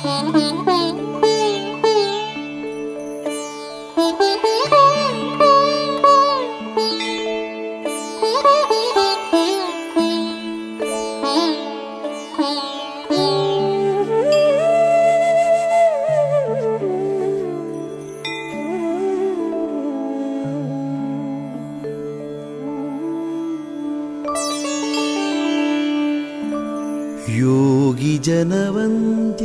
योगी जनवन्द्य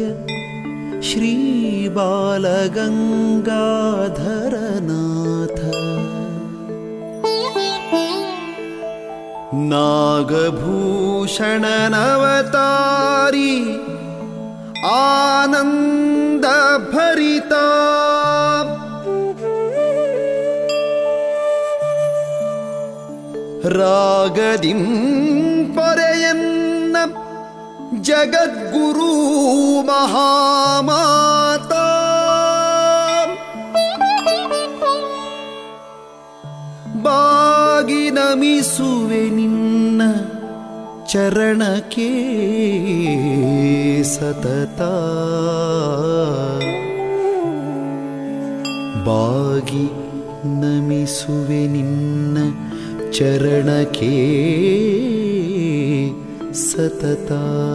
श्रीबालगङ्गाधरनाथ नागभूषणनवतारी आनन्दभरिता रागदिं परेयन्न जगद्गुरु महामाता ಬಾಗಿ ನಮಿಸುವೆ ನಿನ್ನ ಚರಣಕ್ಕೆ ಸತತ ಬಾಗಿ ನಮಿಸುವೆ ನಿನ್ನ ಚರಣಕ್ಕೆ ಸತತ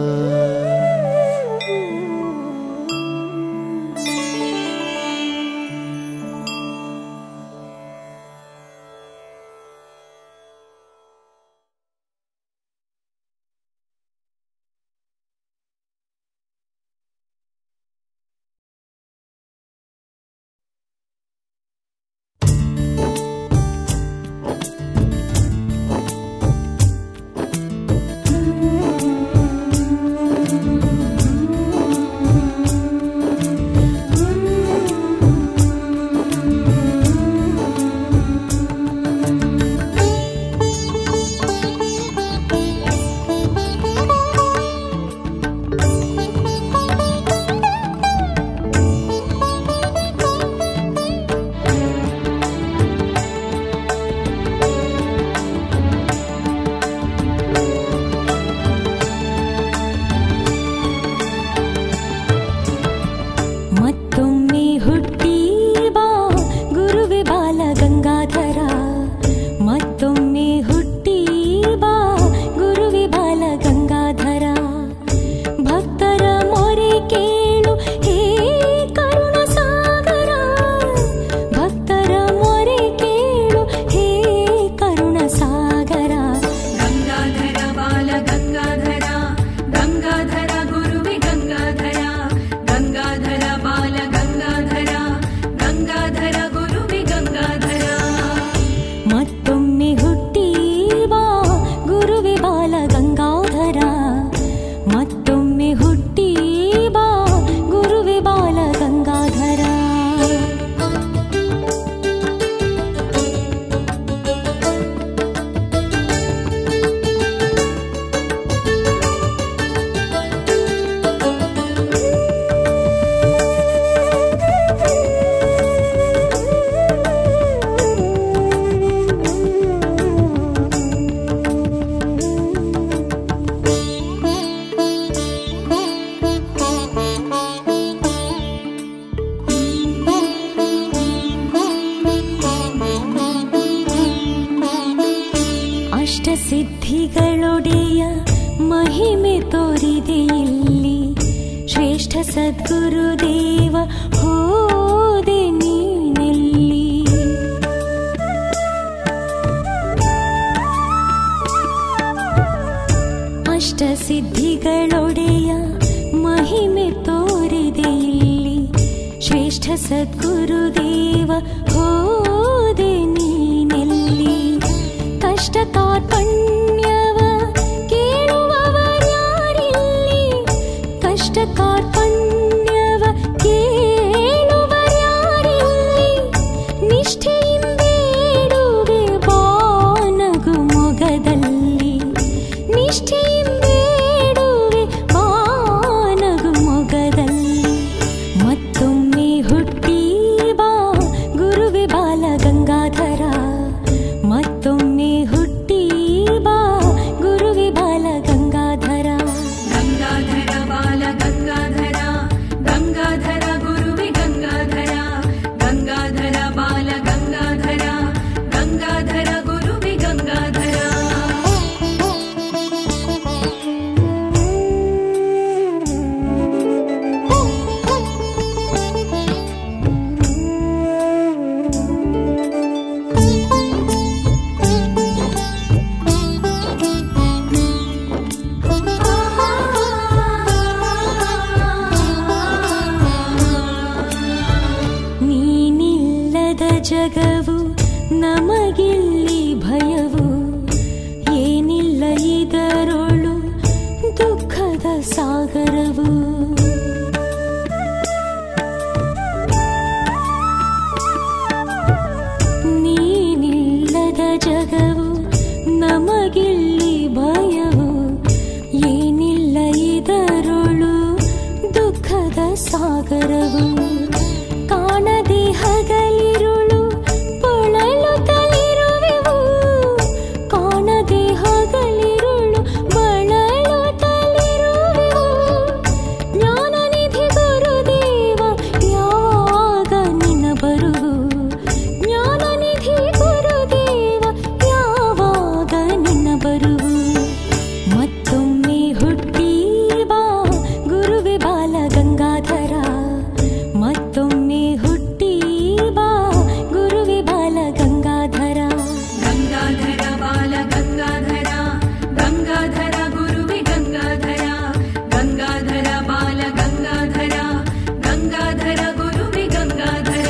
ಮತ್ತೊಮ್ಮೆ ಹುಟ್ಟಿ ಬಾ ಗುರುವೆ ಬಾಲ ಗಂಗಾಧರ ಮತ್ತೊಮ್ಮೆ ಹುಟ್ಟಿ ಬಾ ಗುರುವೆ ಬಾಲ ಗಂಗಾಧರ ಭಕ್ತರ ಮೊರೆ ಕೇಳು ಹೇ ಕರುಣ ಸಾಗರ ಭಕ್ತರ ಮೊರೆ ಕೇಳು ಹೇ ಕರುಣ ಸಾಗರ ಗಂಗಾಧರ ಬಾಲ ಗಂಗಾಧರ ಗಂಗಾಧರ ಗುರುವೆ ಗಂಗಾಧರ ಗಂಗಾಧರ ಬಾಲ ಗಂಗಾಧರ ಗಂಗಾಧರ ಗುರುವೆ ಗಂಗಾಧರ ಮತ್ತೊಮ್ಮೆ ಹುಟ್ಟಿ ಬಾ ಗುರುವೆ ಬಾಲ ಗಂಗಾಧರ ಮತ್ತೊಮ್ಮೆ ಹುಟ್ಟಿ ಬಾ ಗುರುವೆ ಬಾಲ ಗಂಗಾಧರ ಅಷ್ಟಸಿದ್ಧಿಗಳೊಡೆಯ ಮಹಿಮೆ ತೋರಿದೆ ಇಲ್ಲಿ ಶ್ರೇಷ್ಠ ಸದ್ಗುರುದೇವ ಹೋದೆ ನೀನೆಲ್ಲಿ ಅಷ್ಟಸಿದ್ಧಿಗಳೊಡೆಯ ಮಹಿಮೆ ತೋರಿದೆ ಇಲ್ಲಿ ಶ್ರೇಷ್ಠ ಸದ್ಗುರುದೇವ ಹೋದೆ ನೀನೆಲ್ಲಿ ಕಷ್ಟ ಕಾರ್ಪಣ್ಯವ ಕೇಳುವವರ್ಯಾರಿಲ್ಲಿ ಕಷ್ಟ ಕಾರ್ಪಣ್ಯವ ಕೇಳುವರ್ಯಾರಿಲ್ಲಿ ನಿಷ್ಠೆಯಿಂದೇಡುವೆ ಬಾನಗು ಮೊಗದಲ್ಲಿ ನಿಷ್ಠೆಯಿಂದೇಡುವೆ ಬಾನಗು ಮೊಗದಲ್ಲಿ ಮತ್ತೊಮ್ಮೆ ಹುಟ್ಟಿ ಬಾ ಗುರುವೆ ಬಾಲ ಗಂಗಾಧರ ಮತ್ತೊಮ್ಮೆ ಹುಟ್ಟಿ ಬಾ ನಮಗಿಲ್ಲಿ ಭಯವು ಏನಿಲ್ಲ ಇದರೊಳು ದುಃಖದ ಸಾಗರವು ಕಾಣದೆ ಹಗಲಿರುಳು ಬಳಲುತ್ತಲಿರುವೆವು ಕಾಣದೆ ಹಗಲಿರುಳು ಬಳಲುತ್ತಲಿರುವೆವು ಜ್ಞಾನನಿಧಿ ಗುರುದೇವ ಯಾವಾಗ ನಿನ್ನ ಬರುವು ಜ್ಞಾನನಿಧಿ ಗುರುದೇವ ಯಾವಾಗ ನಿನ್ನ ಬರುವು ಮತ್ತೊಮ್ಮೆ ಹುಟ್ಟಿ ಬಾ ಗುರುವೆ ಬಾಲ ಗಂಗಾಧರ ಮತ್ತೊಮ್ಮೆ ಹುಟ್ಟಿ ಬಾ ಗುರುವೆ ಬಾಲ ಗಂಗಾಧರ ಗಂಗಾಧರ ಬಾಲ ಗಂಗಾಧರ ಗಂಗಾಧರ ಗುರುವೆ ಗಂಗಾಧರ ಗಂಗಾಧರ ಬಾಲ ಗಂಗಾಧರ ಗಂಗಾಧರ ಗುರುವೆ ಗಂಗಾಧರ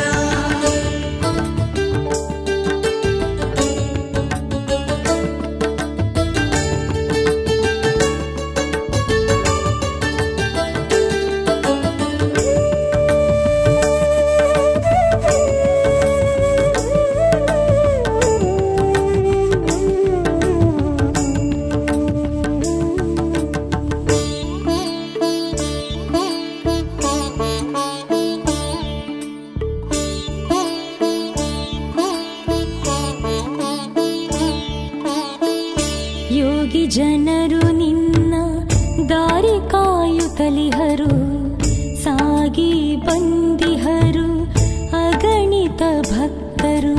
ಯೋಗಿ ಜನರು ನಿನ್ನ ದಾರಿ ಕಾಯುತ್ತಲಿಹರು ಸಾಗಿ ಬಂದಿಹರು ಅಗಣಿತ ಭಕ್ತರು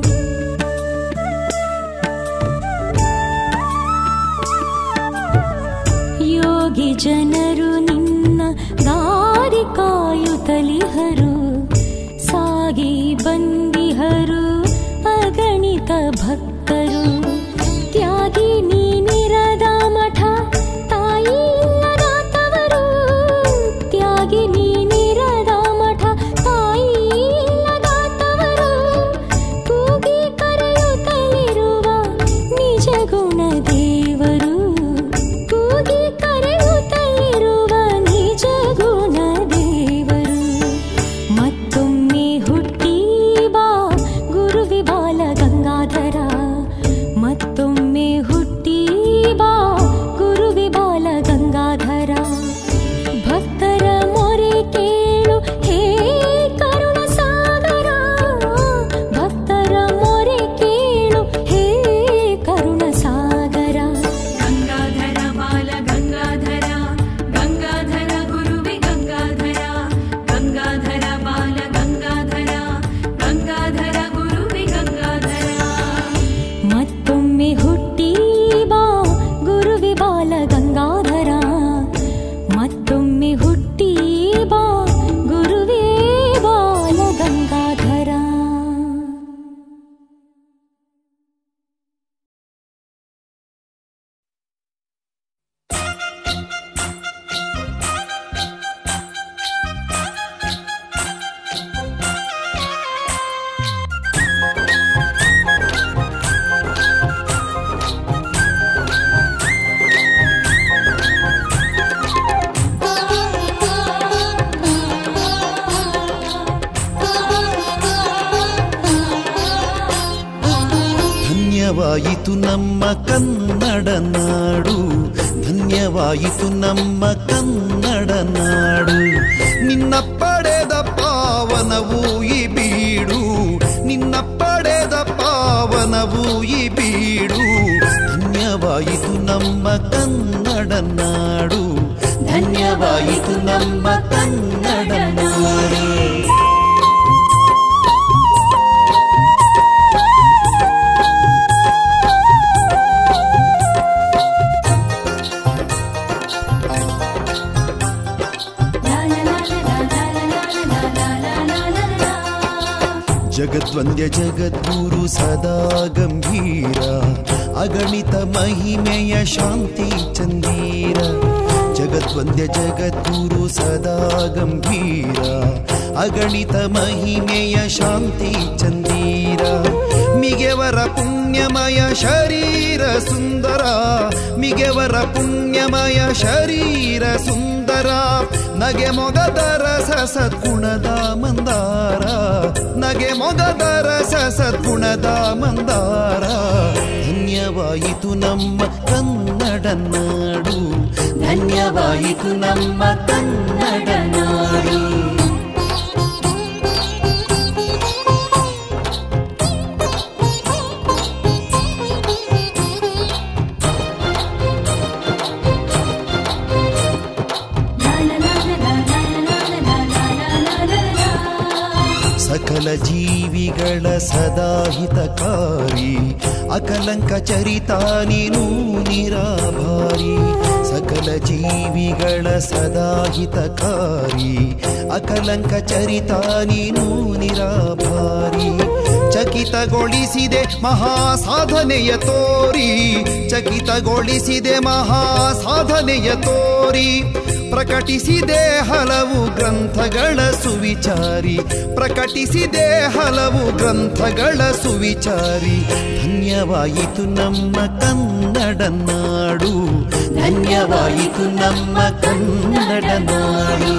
ಯೋಗಿ ಜನರು ನಿನ್ನ ದಾರಿ ಕಾಯುತ್ತಲಿಹರು ಸಾಗಿ ಬಂದಿಹರು ಅಗಣಿತ ಭಕ್ತರು ತ್ಯಾಗಿ ನೀನಿರದ ಮಠ ತಾಯಿ ಇಲ್ಲದಾತವರು ತ್ಯಾಗಿ ನೀನಿರದ ಮಠ ತಾಯಿ ಇಲ್ಲದಾತವರು ಕೂಗಿ ಕರೆಯುತ್ತಲಿರುವ ನಿಜ ಗುಣ ದೇವರು ಕೂಗಿ ಕರೆಯುತ್ತಲಿರುವ ನಿಜ ಗುಣ ದೇವರು ಮತ್ತೊಮ್ಮೆ ಹುಟ್ಟಿ ಬಾ ಗುರುವಿ ಬಾಲ ಗಂಗಾಧರ ಮತ್ತೊಮ್ಮೆ ಹುಟ್ಟಿ ಬಾ ಗುರುವಿ ಬಾಲ ಗಂಗಾಧರ ಭಕ್ತರ ಮೊರೆ ಕೇಳು ಹೇ ಕರುಣ ಸಾಗರ ಭಕ್ತರ ಮೊರೆ ಕೇಳು ಹೇ ಕರುಣ ಸಾಗರ ಗಂಗಾಧರ ಬಾಲ ಗಂಗಾಧರ ಗಂಗಾಧರ ಗುರುವೆ ಗಂಗಾಧರ ಗಂಗಾಧರ ಬಾಲ ಗಂಗಾಧರ ಗಂಗಾಧರ ಗುರುವೆ ಗಂಗಾಧರ ಮತ್ತೊಮ್ಮೆ ಹುಟ್ಟಿ ಬಾ ಗುರುವಿ ಬಾಲ ಗಂಗಾಧರ ಮತ್ತೊಮ್ಮೆ ಹುಟ್ಟಿ ಬಾ ಗುರುವೇ ಬಾಲ ಗಂಗಾಧರ ಧನ್ಯವಾಯಿತು ನಮ್ಮ ಕನ್ನಡ ನಾಡು ಧನ್ಯವಾಯಿತು ನಮ್ಮ ಕನ್ನಡ ನಾಡು ನಿನ್ನ ಪಡೆದ ಪಾವನವು ಈ ಬೀಡು ನಿನ್ನ ಪಡೆದ ಪಾವನವು ಈ ಬೀಡು ಧನ್ಯವಾಯಿತು ನಮ್ಮ ಕನ್ನಡ ನಾಡು ಧನ್ಯವಾಯಿತು ನಮ್ಮ ಕನ್ನಡ ನಾಡು ಜಗದ್ವಂದ್ಯ ಜಗದ್ಗುರು ಸದಾ ಗಂಭೀರ ಅಗಣಿತ ಮಹಿಮೆಯ ಶಾಂತಿ ಚಂದೀರ ಜಗದ್ವಂದ್ಯ ಜಗದ್ಗುರು ಸದಾ ಗಂಭೀರ ಅಗಣಿತ ಮಹಿಮೆಯ ಶಾಂತಿ ಚಂದೀರ ಮಿಗೆವರ ಪುಣ್ಯ ಪುಣ್ಯಮಯ ಶರೀರ ಸುಂದರ ಮಿಗೆವರ ಪುಣ್ಯಮಯ ಶರೀರ ಸುಂದರ ನಗೆ ಮೊಗದರ ಸದ್ಗುಣದ ಮಂದಾರ ನಗೆ ಮೊಗದರ ಸದ್ಗುಣದ ಮಂದಾರ ಧನ್ಯವಾಯಿತು ನಮ್ಮ ಕನ್ನಡ ನಾಡು ಧನ್ಯವಾಯಿತು ನಮ್ಮ ಕನ್ನಡ ನಾಡು ಸಕಲ ಜೀವಿಗಳ ಸದಾಹಿತಕಾರಿ ಅಕಲಂಕ ಚರಿತ ನೀನು ನಿರಾಭಾರಿ ಸಕಲ ಜೀವಿಗಳ ಸದಾಹಿತಕಾರಿ ಅಕಲಂಕ ಚರಿತ ನೀನು ನಿರಾಭಾರಿ ಚಕಿತಗೊಳಿಸಿದೆ ಮಹಾ ಸಾಧನೆಯ ತೋರಿ ಚಕಿತಗೊಳಿಸಿದೆ ಮಹಾ ಸಾಧನೆಯ ತೋರಿ ಪ್ರಕಟಿಸಿದೆ ಹಲವು ಗ್ರಂಥಗಳ ಸುವಿಚಾರಿ ಪ್ರಕಟಿಸಿದೆ ಹಲವು ಗ್ರಂಥಗಳ ಸುವಿಚಾರಿ ಧನ್ಯವಾಯಿತು ನಮ್ಮ ಕನ್ನಡ ನಾಡು ಧನ್ಯವಾಯಿತು ನಮ್ಮ ಕನ್ನಡ ನಾಡು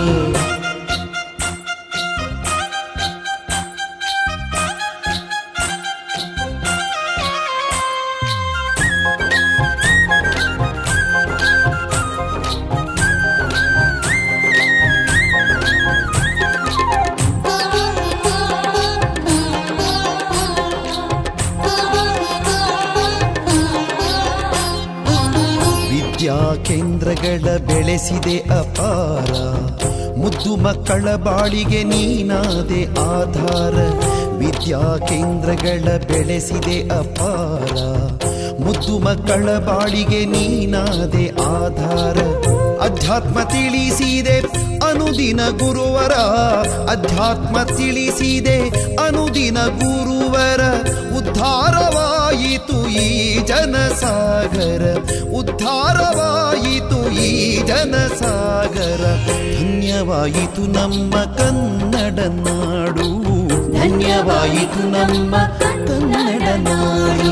ವಿದ್ಯಾ ಕೇಂದ್ರಗಳ ಬೆಳೆಸಿದೆ ಅಪಾರ ಮುದ್ದು ಮಕ್ಕಳ ಬಾಳಿಗೆ ನೀನಾದೆ ಆಧಾರ ವಿದ್ಯಾ ಕೇಂದ್ರಗಳ ಬೆಳೆಸಿದೆ ಅಪಾರ ಮುದ್ದು ಮಕ್ಕಳ ಬಾಳಿಗೆ ನೀನಾದೆ ಆಧಾರ ಅಧ್ಯಾತ್ಮ ತಿಳಿಸಿದೆ ಅನುದಿನ ಗುರುವರ ಅಧ್ಯಾತ್ಮ ತಿಳಿಸಿದೆ ಅನುದಿನ ಗುರುವರ ಉದ್ಧಾರವಾಯಿತು ಈ ಜನಸಾಗರ ಉದ್ಧಾರವಾಯಿತು ಈ ಜನಸಾಗರ ಧನ್ಯವಾಯಿತು ನಮ್ಮ ಕನ್ನಡ ನಾಡು ಧನ್ಯವಾಯಿತು ನಮ್ಮ ಕನ್ನಡ ನಾಡು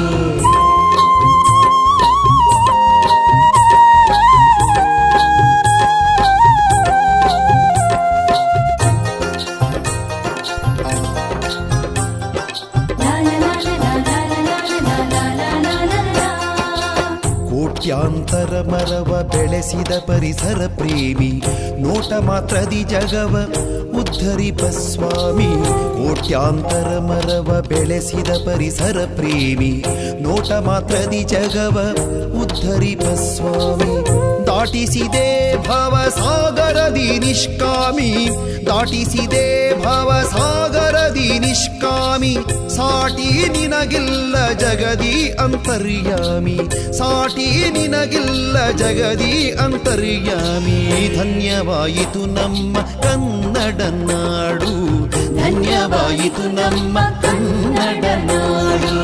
ಕೋಟ್ಯಾಂತರ ಮರವ ಬೆಳೆಸಿದ ಪರಿಸರ ಪ್ರೇಮಿ ನೋಟ ಮಾತ್ರದಿ ಜಗವ ಉದ್ಧರಿಪ ಸ್ವಾಮಿ ಕೋಟ್ಯಾಂತರ ಮರವ ಬೆಳೆಸಿದ ಪರಿಸರ ಪ್ರೇಮಿ ನೋಟ ಮಾತ್ರದಿ ಜಗವ ಉದ್ಧರಿಪ ಸ್ವಾಮಿ ದಾಟಿಸಿದೆ ಭವ ಸಾಗರದಿ ನಿಷ್ಕಾಮಿ ದಾಟಿಸಿದೆ ಭವ ಸಾಗರದಿ ನಿಷ್ಕಾಮಿ ಸಾಟಿ ನಿನಗಿಲ್ಲ ಜಗದಿ ಅಂತರ್ಯಾಮಿ ಸಾಟಿ ನಿನಗಿಲ್ಲ ಜಗದಿ ಅಂತರ್ಯಾಮಿ ಧನ್ಯವಾಯಿತು ನಮ್ಮ ಕನ್ನಡ ನಾಡು ಧನ್ಯವಾಯಿತು ನಮ್ಮ ಕನ್ನಡ ನಾಡು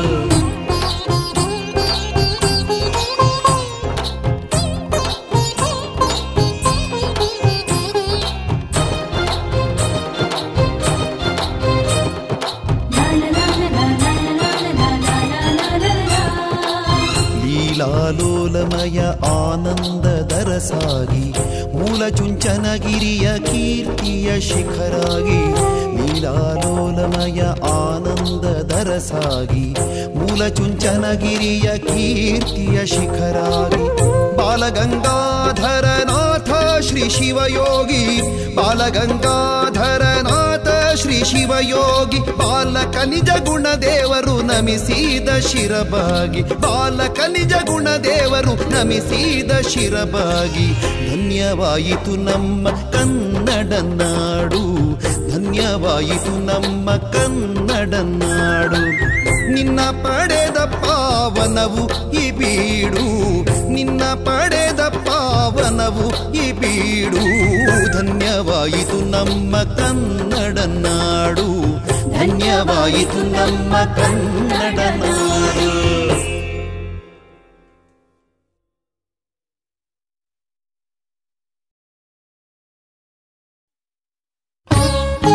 ಲೀಲಾಲೋಲಮಯ ಆನಂದದರ ಸಾಗಿ ಮೂಲ ಚುಂಚನಗಿರಿಯ ಕೀರ್ತಿಯ ಶಿಖರಾಗಿ ಲೀಲಾಲೋಲಮಯ ಆನಂದದರ ಸಾಗಿ ಮೂಲ ಚುಂಚನಗಿರಿಯ ಕೀರ್ತಿಯ ಶಿಖರಾಗಿ ಬಾಲಗಂಗಾಧರನಾಥ ಶ್ರೀ ಶಿವಯೋಗಿ ಬಾಲಗಂಗಾಧರನಾಥ ಶ್ರೀ ಶಿವಯೋಗಿ ಬಾಲಕ ನಿಜ ಗುಣ ದೇವರು ನಮಿಸಿದ ಶಿರಬಾಗಿ ಬಾಲಕ ನಿಜ ಗುಣ ದೇವರು ನಮಿಸಿದ ಶಿರಬಾಗಿ ಧನ್ಯವಾಯಿತು ನಮ್ಮ ಕನ್ನಡ ನಾಡು ಧನ್ಯವಾಯಿತು ನಮ್ಮ ಕನ್ನಡ ನಾಡು ನಿನ್ನ ಪಡೆದ ಪಾವನವು ಈ ಬೀಡು ನಿನ್ನ ಪಡೆದ ಪಾವನವು ಈ ಬೀಡು ಧನ್ಯವಾಯಿತು ನಮ್ಮ ಕನ್ನಡ ನಾಡು ಧನ್ಯವಾಯಿತು ನಮ್ಮ ಕನ್ನಡ ನಾಡು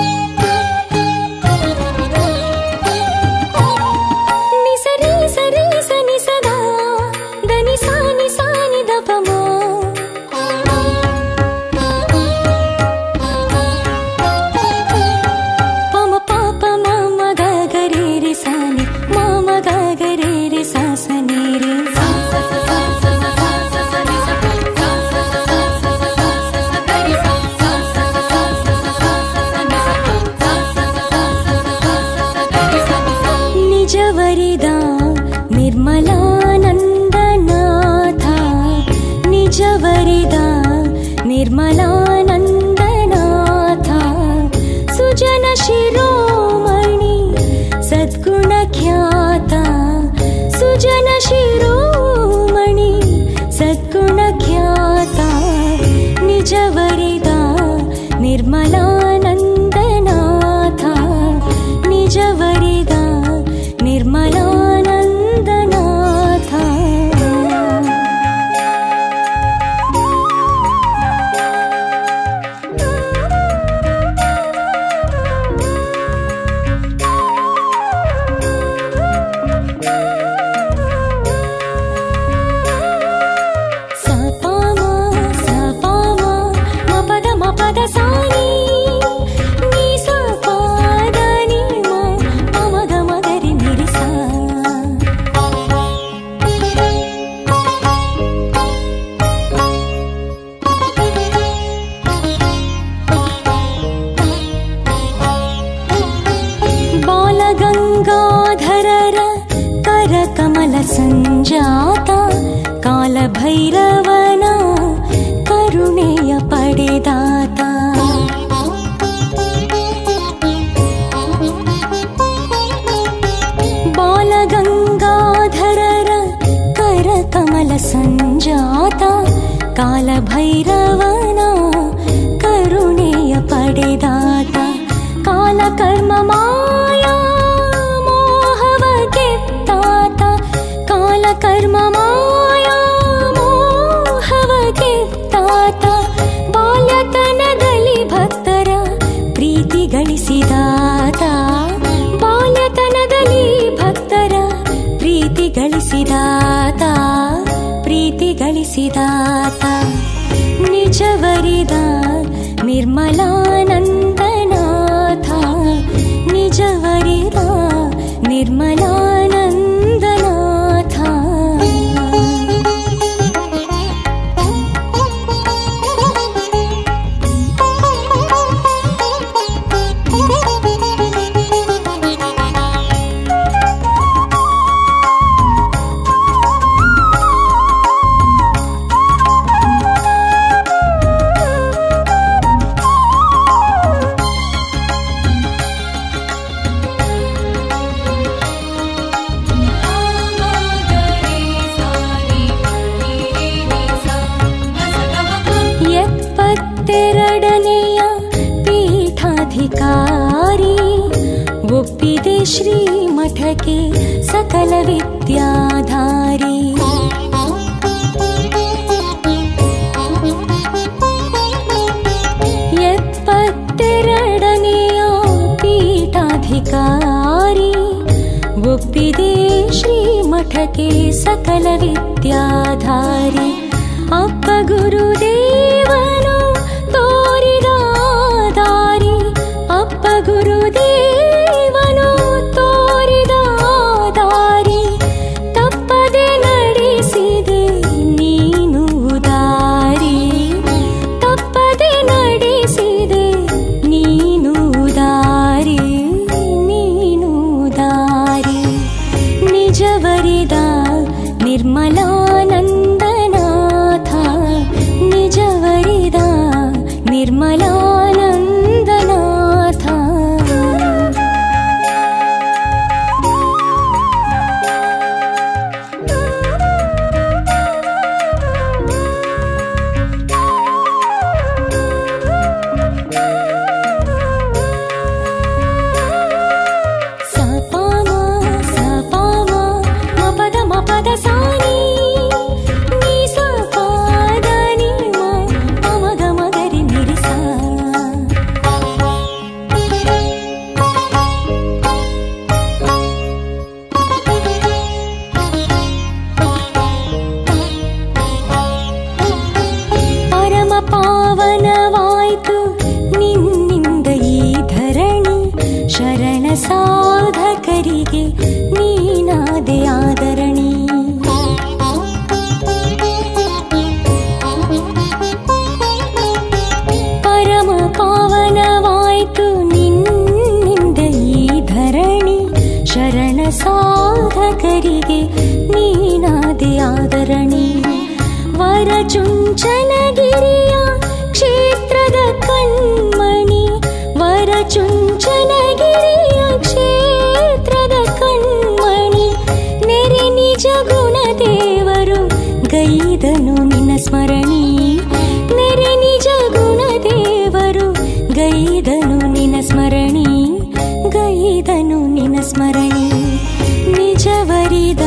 ನಿಸರಿ ಸರಿ ಸಂಜಾತ ಕಾಲಭೈರವನ ಕರುಣೆಯ ಪಡೆದಾತ ಬಾಲಗಂಗಾಧರರ ಕರಕಮಲ ಸಂಜಾತ ಕಾಲಭೈರವನ ಕರುಣೆಯ ಪಡೆದಾತ ಕಾಲಕರ್ಮ ಮಾಯಾ ಮೋಹವ ಗೆತ್ತಾತ ಕಾಲಕರ್ಮ ಮಾಯಾ ಮೋಹವ ಗೆತ್ತಾತ ಬಾಲ್ಯತನದಲ್ಲಿ ಭಕ್ತರ ಪ್ರೀತಿ ಗಳಿಸಿದಾತ ಬಾಲ್ಯತನದಲ್ಲಿ ಭಕ್ತರ ಪ್ರೀತಿ ಗಳಿಸಿದಾತ ಪ್ರೀತಿ ಗಳಿಸಿದಾತ ನಿಜವರಿದ ನಿರ್ಮಲಾನಂದನಾಥ ನಿಜವರಿದ ನಿರ್ಮಲಾನಂದನಾಥ ಎಪ್ಪತ್ತೆರಡನೆಯ ಪೀಠಾಧಿಕಾರಿ ಒಪ್ಪಿದೆ ಶ್ರೀಮಠಕ್ಕೆ ಸಕಲ ವಿದ್ಯಾಧಾರಿ ಎಪ್ಪತ್ತೆರಡನೆಯ ಪೀಠಾಧಿಕಾರಿ ಒಪ್ಪಿದೆ ಶ್ರೀಮಠಕ್ಕೆ ಸಕಲ ವಿದ್ಯಾಧಾರಿ ಅಪ್ಪ ಗುರುದೇವನು ತೋರಿದ ದಾರಿ ಅಪ್ಪ ಗುರುದೇವನು ತೋರಿದ ದಾರಿ ತಪ್ಪದೆ ನಡೆಸಿದೆ ನೀನು ದಾರಿ ತಪ್ಪದೆ ನಡೆಸಿದೆ ನೀನು ದಾರಿ ನೀನು ದಾರಿ ನಿಜವರಿದ ನಿರ್ಮಲಾನಂದನಾಥ ನಿಜವರಿದ ನಿರ್ಮಲಾನಂದನಾಥ ಸಪಾಮ ಸಪಾಮ ಮಪದ ಮಪದ ಸಾನಿ ನೀ ಸಪಾದ ನೀ ಮ ಮಗ ಮಗರಿ ನಿರಿಸ ಪರಮ ಪಾವನವಾಯ್ತು ನಿನ್ನಿಂದ ಈ ಧರಣಿ ಶರಣ ಸಾಧಕರಿಗೆ ನೀನಾದೆ ಆದರಣಿ ಪರಮ ಪಾವನವಾಯ್ತು ನಿನ್ನಿಂದ ಈ ಧರಣಿ ಶರಣ ಸಾಧಕರಿಗೆ ನೀನಾದೆ ಆದರಣಿ ವರಚುಂಚನಗಿರಿಯ ಕ್ಷೇತ್ರದ ಕಣ್ಮಣಿ ವರಚುಂಚನಗಿರಿಯ ಕ್ಷೇತ್ರದ ಕಣ್ಮಣಿ ನೆರೆ ನಿಜ ಗುಣದೇವರು ಗೈದನು ನಿನ್ನ ಸ್ಮರಣಿ ನೆರೆ ನಿಜ ಗುಣದೇವರು ಗೈದನು ನಿನ್ನ ಸ್ಮರಣಿ ಗೈದನು ನಿನ್ನ ಸ್ಮರಣಿ ನಿಜವರಿದ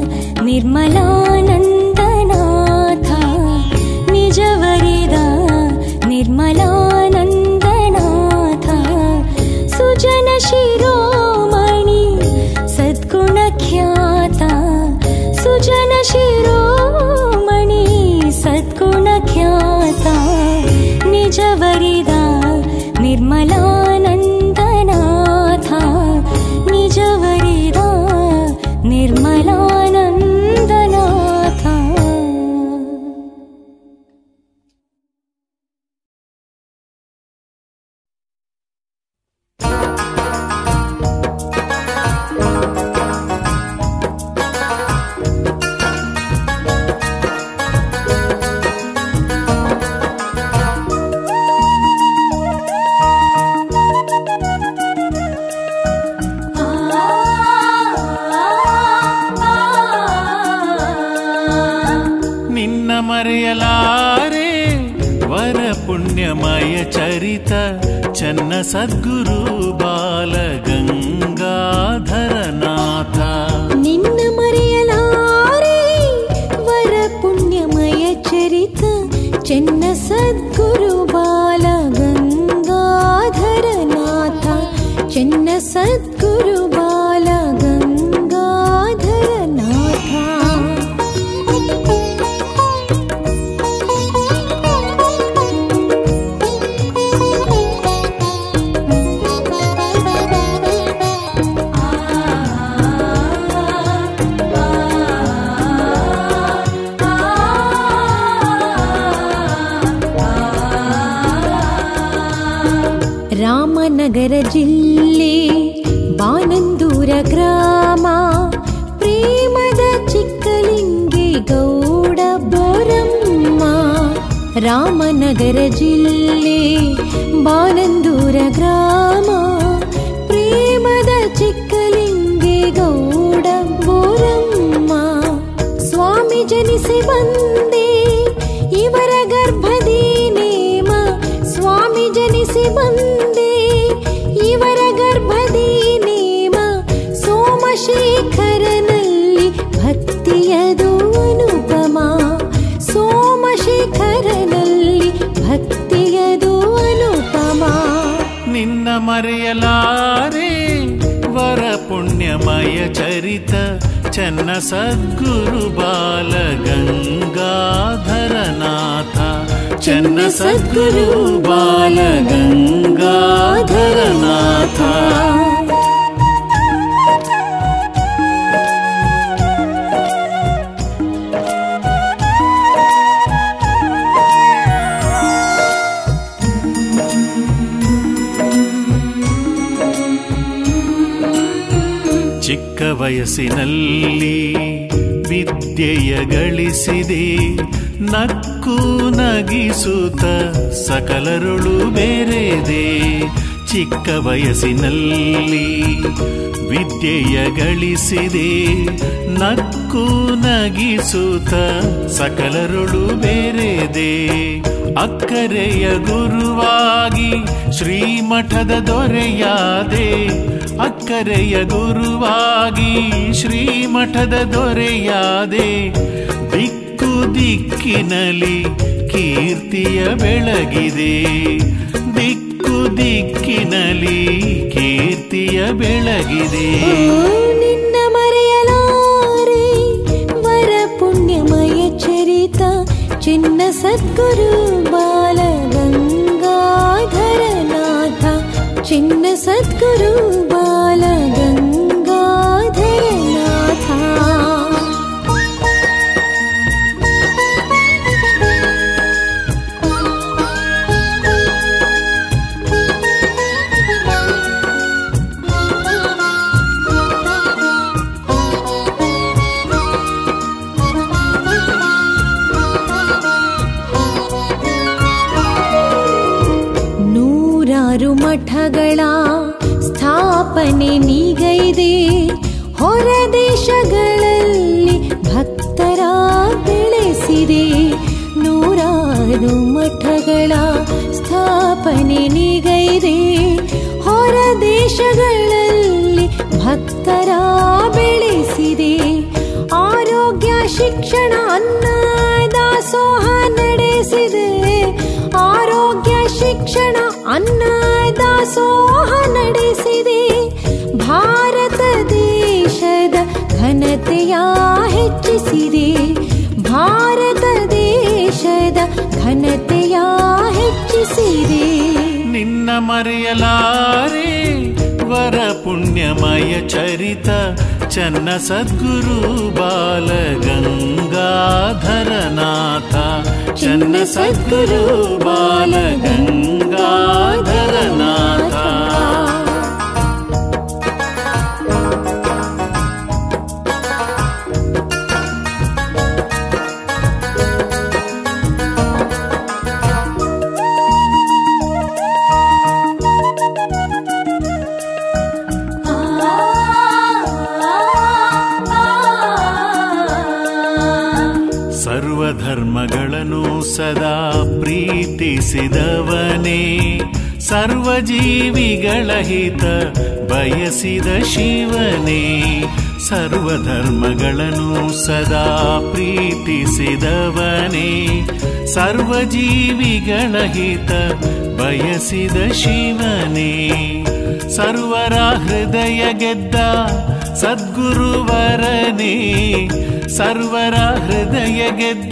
ನಿರ್ಮಲಾನಂದನಾಥ ನಿಜವರಿದ ನಿರ್ಮಲಾನಂದನಾಥ ಸುಜನ ಶಿರೋಮಣಿ ಸದ್ಗುಣ ಖ್ಯಾತ ಸುಜನ ಶಿರೋಮಣಿ ಸದ್ಗುಣ ಖ್ಯಾತ ನಿಜವರಿದ ನಿರ್ಮಲಾನಂದನಾಥ ನಿಜವರಿದ ನಿರ್ಮಲಾನಂದನಾಥ ಿ ನಿನ್ನ ಮರೆಯಲಾರೆ ವರ ಪುಣ್ಯಮಯ ಚರಿತ ಚನ್ನ ಸದ್ಗುರು ಬಾಲ ಗಂಗಾಧರನಾಥ ನಿನ್ನ ಮರೆಯಲಾರೆ ವರ ಪುಣ್ಯಮಯ ಚರಿತ ಚೆನ್ನ ಸದ್ಗುರು ಬಾಲ ಗಂಗಾಧರನಾಥ ಚೆನ್ನ ಸದ್ಗುರು ಬಾಲ ರಾಮನಗರ ಜಿಲ್ಲೆ ಬಾನಂದೂರ ಗ್ರಾಮ ಪ್ರೇಮದ ಚಿಕ್ಕಲಿಂಗೆ ಗೌಡ ಬೋರಮ್ಮ ರಾಮನಗರ ಜಿಲ್ಲೆ ಬಾನಂದೂರ ಗ್ರಾಮ ಪ್ರೇಮದ ಚಿಕ್ಕಲಿಂಗೆ ಗೌಡ ಬೋರಮ್ಮ ಸ್ವಾಮಿ ಜನಿಸಿ ಬಂದೆ ಇವರ ಗರ್ಭದಿ ನೇಮ ಸ್ವಾಮಿ ಜನಿಸಿ ಬಂದೆ ಇವರ ಗರ್ಭದಿ ನೇಮ ಸೋಮಶೇಖರನಲ್ಲಿ ಭಕ್ತಿಯದು ಅನುಪಮ ಸೋಮಶೇಖರನಲ್ಲಿ ಭಕ್ತಿಯದು ಅನುಪಮ ನಿನ್ನ ಮರೆಯಲಾರೆ ವರ ಪುಣ್ಯಮಯ ಚರಿತ ಚನ್ನ ಸದ್ಗುರು ಬಾಲ ಗಂಗಾಧರನಾಥ ಚನ್ನ ಸದ್ಗುರು ಬಾಲ ಗಂಗಾಧರನಾಥ ಚಿಕ್ಕ ವಯಸ್ಸಿನಲ್ಲಿ ವಿದ್ಯೆಯ ಗಳಿಸಿದೆ ನಕ್ಕು ನಗಿಸುತ್ತ ಸಕಲರುಳು ಬೇರೆದೆ ಚಿಕ್ಕ ವಯಸ್ಸಿನಲ್ಲಿ ವಿದ್ಯೆಯ ಗಳಿಸಿದೆ ನಕ್ಕು ನಗಿಸುತ್ತ ಸಕಲರುಳು ಬೇರೆದೆ ಅಕ್ಕರೆಯ ಗುರುವಾಗಿ ಶ್ರೀಮಠದ ದೊರೆಯಾದೆ ಅಕ್ಕರೆಯ ಗುರುವಾಗಿ ಶ್ರೀಮಠದ ದೊರೆಯಾದೆ ದಿಕ್ಕು ದಿಕ್ಕಿನಲಿ ಕೀರ್ತಿಯ ಬೆಳಗಿದೆ ದಿಕ್ಕು ದಿಕ್ಕಿನಲಿ ಕೀರ್ತಿಯ ಬೆಳಗಿದೆ ಓ, ನಿನ್ನ ಮರೆಯಲಾರೆ ವರ ಪುಣ್ಯಮಯ ಚರಿತ ಚಿನ್ನ ಸದ್ಗುರು ಬಾಲ ಗಂಗಾಧರನಾಥ ಚಿನ್ನ ಸದ್ಗುರು ಬಾಲ ಗಂಗಾಧರನಾಥ ನೂರಾರು ಮಠಗಳ ಸ್ಥಾಪನೆ ನೀಗೈದೆ ಹೊರ ದೇಶಗಳಲ್ಲಿ ಭಕ್ತರ ಬೆಳೆಸಿದೆ ನೂರಾರು ಮಠಗಳ ಸ್ಥಾಪನೆ ನೀಗೈದೆ ಹೊರ ದೇಶಗಳಲ್ಲಿ ಭಕ್ತರ ಬೆಳೆಸಿದೆ ಆರೋಗ್ಯ ಶಿಕ್ಷಣ ಅನ್ನ ದಾಸೋಹ ನಡೆಸಿದೆ ಆರೋಗ್ಯ ಶಿಕ್ಷಣ ಅನ್ನ ದಾಸೋಹ ನಡೆಸಿದೆ ಭಾರತ ದೇಶದ ಘನತೆಯ ಹೆಚ್ಚಿಸಿದೆ ಭಾರತ ದೇಶದ ಘನತೆಯ ಹೆಚ್ಚಿಸಿದೆ ನಿನ್ನ ಮರೆಯಲಾರೆ ವರ ಪುಣ್ಯಮಯ ಚರಿತ ಚನ್ನ ಸದ್ಗುರು ಬಾಲ ಗಂಗಾಧರನಾಥ ಚನ್ನ ಸದ್ಗುರು ಬಾಲ ಗಂಗಾಧರನಾಥ ಸರ್ವಧರ್ಮಗಳನ್ನು ಸದಾ ಪ್ರೀತಿಸಿದವನೇ ಸರ್ವಜೀವಿಗಳ ಹಿತ ಬಯಸಿದ ಶಿವನೇ ಸರ್ವಧರ್ಮಗಳನ್ನು ಸದಾ ಪ್ರೀತಿಸಿದವನೇ ಸರ್ವಜೀವಿಗಳ ಹಿತ ಬಯಸಿದ ಶಿವನೇ ಸರ್ವರ ಹೃದಯ ಗೆದ್ದ ಸದ್ಗುರುವರನೇ ಸರ್ವರ ಹೃದಯ ಗೆದ್ದ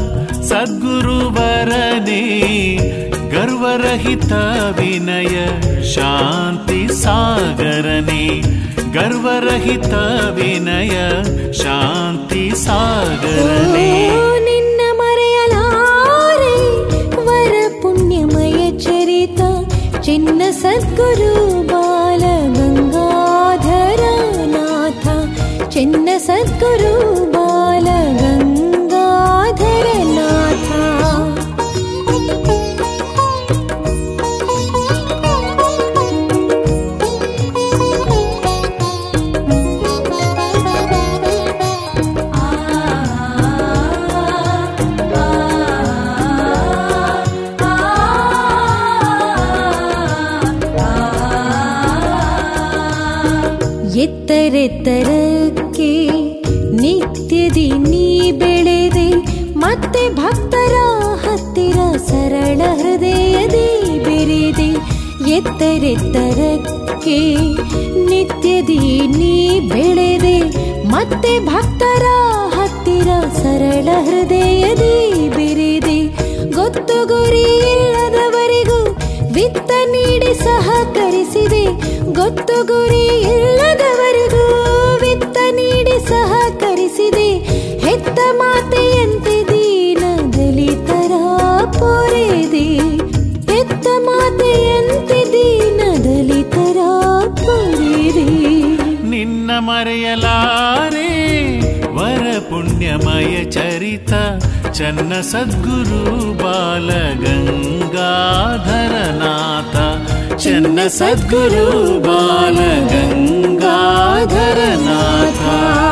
ಸದ್ಗುರುವರನೇ ಗರ್ವರಹಿತ ವಿನಯ ಶಾಂತಿ ಸಾಗರನೇ ಗರ್ವರಹಿತ ವಿನಯ ಶಾಂತಿ ಸಾಗರನೇ ಓ, ನಿನ್ನ ಮರೆಯಲಾರೆ ವರ ಪುಣ್ಯಮಯ ಚರಿತ ಚಿನ್ನ ಸದ್ಗುರು ಬಾಲ ಗಂಗಾಧರ ನಾಥ ಚಿನ್ನ ಸದ್ಗುರು ಬಾಲ ಗಂಗಾಧರ ನಾಥ ಎತ್ತರೆತ್ತರಕ್ಕೆ ನಿತ್ಯದಿ ನೀ ಬೆಳೆದೆ ಮತ್ತೆ ಭಕ್ತರ ಹತ್ತಿರ ಸರಳ ಹೃದಯದಿ ಬೆರೆದೆ ಎತ್ತರೆತ್ತರಕ್ಕೆ ನಿತ್ಯದಿ ನೀ ಬೆಳೆದೆ ಮತ್ತೆ ಭಕ್ತರ ಹತ್ತಿರ ಸರಳ ಹೃದಯದಿ ಬೆರೆದೆ ಗೊತ್ತು ಗುರಿ ಇಲ್ಲದವರಿಗೂ ವಿತ್ತ ನೀಡಿ ಸಹಕರಿಸಿದೆ ಗೊತ್ತು ಗುರಿ ಇಲ್ಲದವರಿಗೂ ವಿತ್ತ ನೀಡಿ ಸಹಕರಿಸಿದೆ ಹೆತ್ತ ಮಾತೆಯಂತೆ ದೀನ ದಲಿತರ ಪೊರೆದೆ ಹೆತ್ತ ಮಾತೆಯಂತೆ ದೀನ ದಲಿತರ ಪೊರೆದೆ ನಿನ್ನ ಮರೆಯಲಾರೆ ವರ ಪುಣ್ಯಮಯ ಚರಿತ ಚನ್ನ ಸದ್ಗುರು ಬಾಲ ಗಂಗಾಧರನಾಥ ಚನ್ನ ಸದ್ಗುರು ಬಾಲ ಗಂಗಾಧರನಾಥ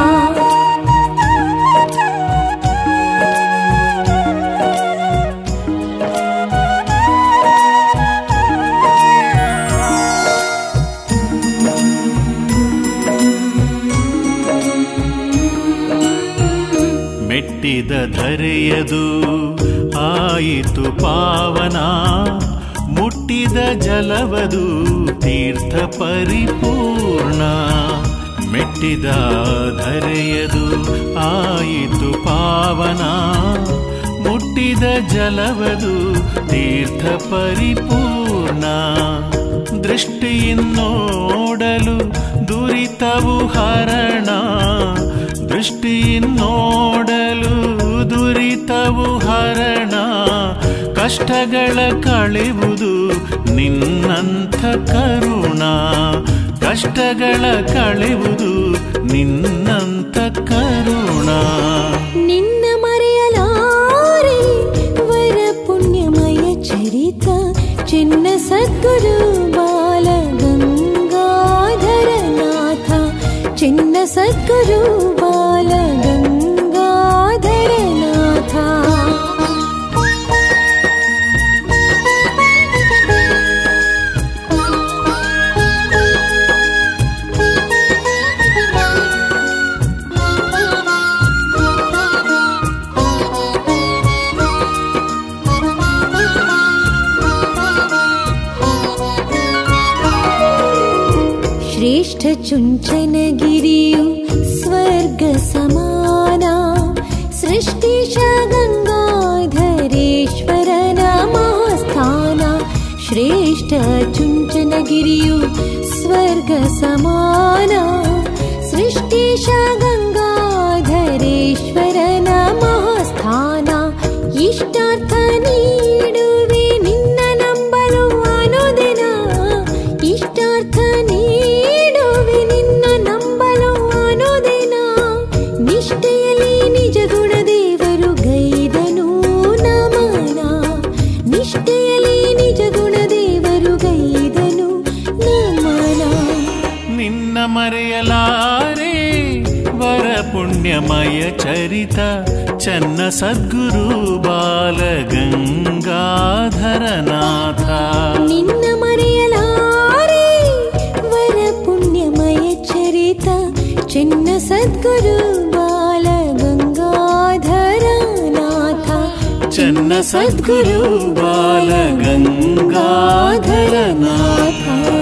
ಮೆಟ್ಟಿದ ಧರೆಯದು ಆಯಿತು ಪಾವನ ಮುಟ್ಟಿದ ಜಲವದು ತೀರ್ಥ ಪರಿಪೂರ್ಣ ಮೆಟ್ಟಿದ ಧರೆಯದು ಆಯಿತು ಪಾವನ ಮುಟ್ಟಿದ ಜಲವದು ತೀರ್ಥ ಪರಿಪೂರ್ಣ ದೃಷ್ಟಿಯಿನ್ನೋಡಲು ದುರಿತವು ಹರಣ ದೃಷ್ಟಿಯಿನ್ನೋಡಲು ದುರಿತವು ಹರಣ ಕಷ್ಟಗಳ ಕಳೆವುದು ನಿನ್ನಂಥ ಕರುಣ ಕಷ್ಟಗಳ ಕಳೆವುದು ನಿನ್ನಂಥ ಕರುಣ ನಿನ್ನ ಮರೆಯಲಾರೆ ವರ ಪುಣ್ಯಮಯ ಚರಿತ ಚಿನ್ನ ಸದ್ಗುರು ಬಾಲ ಗಂಗಾಧರ ನಾಥ ಚಿನ್ನ ಸದ್ಗುರು ಬಾಲ ಗಂಗಾಧರ ನಾಥ ಶ್ರೇಷ್ಠ ಚುಂಚನಗಿರಿಯು ಸ್ವರ್ಗ ಸಮಾನ ಸೃಷ್ಟಿಶ ಗಂಗಾಧರೇಶ್ವರನ ಮಹಾಸ್ಥಾನ ಶ್ರೇಷ್ಠ ಚುಂಚನಗಿರಿಯು ಸ್ವರ್ಗ ಸಮಾನ ಸೃಷ್ಟಿಶ ಗಂಗಾಧರೇಶ್ವರನ ಮಹಾಸ್ಥಾನ ಇಷ್ಟಾರ್ಥ ನೀಡುವೆ ನಿನ್ನ ನಂಬಲು ಅನುದಿನ ಇಷ್ಟಾರ್ಥ ನೀಡುವೆ ನಿನ್ನ ನಂಬಲು ಅನುದಿನ ನಿಷ್ಠೆಯಲ್ಲಿ ನಿಜ ಗುಣದೇವರು ಗೈದನು ನಮನ ನಿಷ್ಠೆಯಲ್ಲಿ ನಿಜ ಗುಣದೇವರು ಗೈದನು ನಮನ ನಿನ್ನ ಮರೆಯಲಾರೆ ವರ ಪುಣ್ಯಮಯ ಚರಿತ ಚನ್ನ ಸದ್ಗುರು ಬಾಲ ಗಂಗಾಧರನಾಥ ನಿನ್ನ ಮರೆಯಲಾರೆ ವರ ಪುಣ್ಯಮಯ ಚರಿತ ಚೆನ್ನ ಸದ್ಗುರು ಬಾಲ ಗಂಗಾಧರ ನಾಥ ಚನ್ನ ಸದ್ಗುರು ಬಾಲ ಗಂಗಾಧರನಾಥ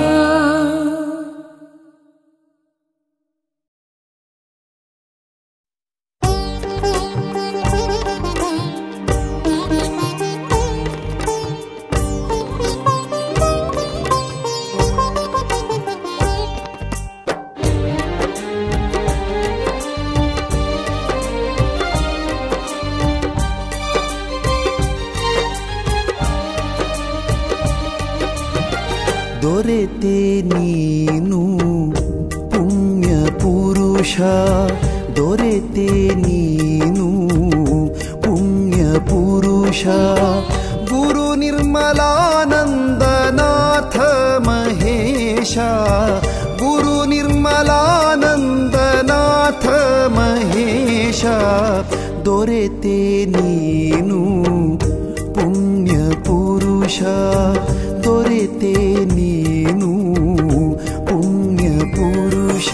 ದೊರೆತೆ ನೀನು ಪುಣ್ಯ ಪುರುಷ ದೊರೆತೆ ನೀನು ಪುಣ್ಯ ಪುರುಷ ಗುರು ನಿರ್ಮಲಾನಂದನಾಥ ಮಹೇಶ ಗುರು ನಿರ್ಮಲಾನಂದನಾಥ ಮಹೇಶ ದೊರೆತೆ ನೀನು ಪುಣ್ಯ ಪುರುಷ ದೊರೆತೆ ನೀನು ಪುಣ್ಯ ಪುರುಷ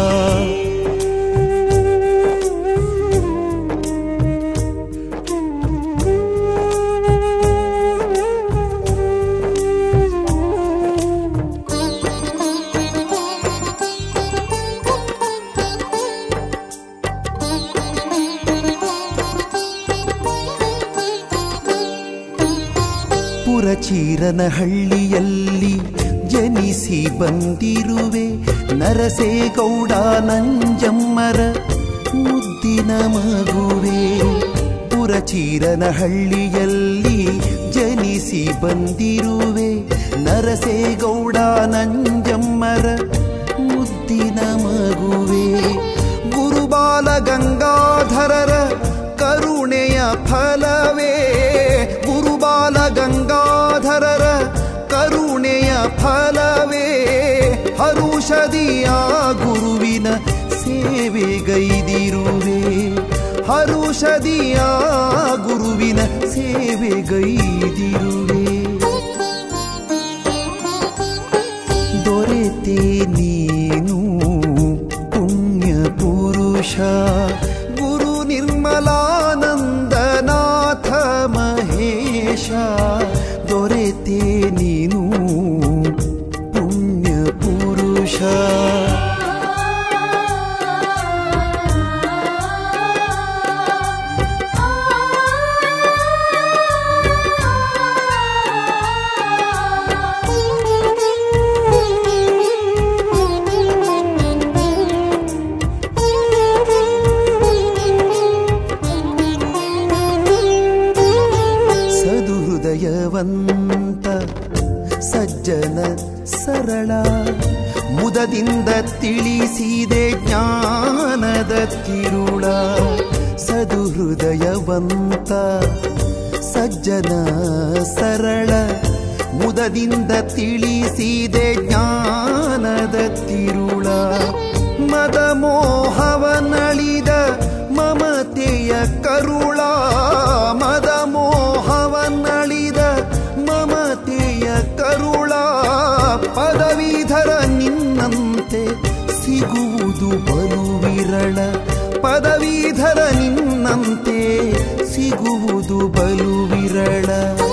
ಪುರಚೀರನ ಹಳ್ಳಿಯಲ್ಲಿ ಜನಿಸಿ ಬಂದಿರುವೆ ನರಸೇಗೌಡ ನಂಜಮ್ಮರ ಮುದ್ದಿನ ಮಗುವೆ ಪುರಚೀರನ ಹಳ್ಳಿಯಲ್ಲಿ ಜನಿಸಿ ಬಂದಿರುವೆ ನರಸೇಗೌಡ ನಂಜಮ್ಮರ ಮುದ್ದಿನ ಮಗುವೆ ಗುರುಬಾಲ ಗಂಗಾಧರರ ಕರುಣೆಯ ಫಲವೇ ಗುರುಬಾಲ ಗಂಗಾಧರರ ಕರುಣೆಯ ಫಲವೇ ಹರುಷದಿಯ ಗುರುವಿನ ಸೇವೆಗೈದಿರುವೆ ಹರುಷದಿಯ ಗುರುವಿನ ಸೇವೆಗೈದಿರುವೆ ದೊರೆತೆ ನೀನು ಪುಣ್ಯ ಪುರುಷ ಗುರು ನಿರ್ಮಲಾನಂದನಾಥ ಮಹೇಶ ದೊರೆತೆ ನೀನು ಪುಣ್ಯ ಪುರುಷ ಸದುಹೃದಯವಂತ ಸಜ್ಜನ ಸರಳ ಮುದದಿಂದ ತಿಳಿಸಿದೆ ಜ್ಞಾನದ ತಿರುಳ ಸದುಹೃದಯವಂತ ಸಜ್ಜನ ಸರಳ ಮುದದಿಂದ ತಿಳಿಸಿದೆ ಜ್ಞಾನದ ತಿರುಳ ಮದ ಮೋಹವನಳಿದ ಮಮತೆಯ ಕರುಳ ಮದ ಮೋಹವನಳಿದ ಮಮತೆಯ ಕರುಳ ಪದವೀಧರ ನಿನ್ನಂತೆ ಸಿಗುವುದು ಬಲು ವಿರಳ ಪದವೀಧರ ನಿನ್ನಂತೆ ಸಿಗುವುದು ಬಲು ವಿರಳ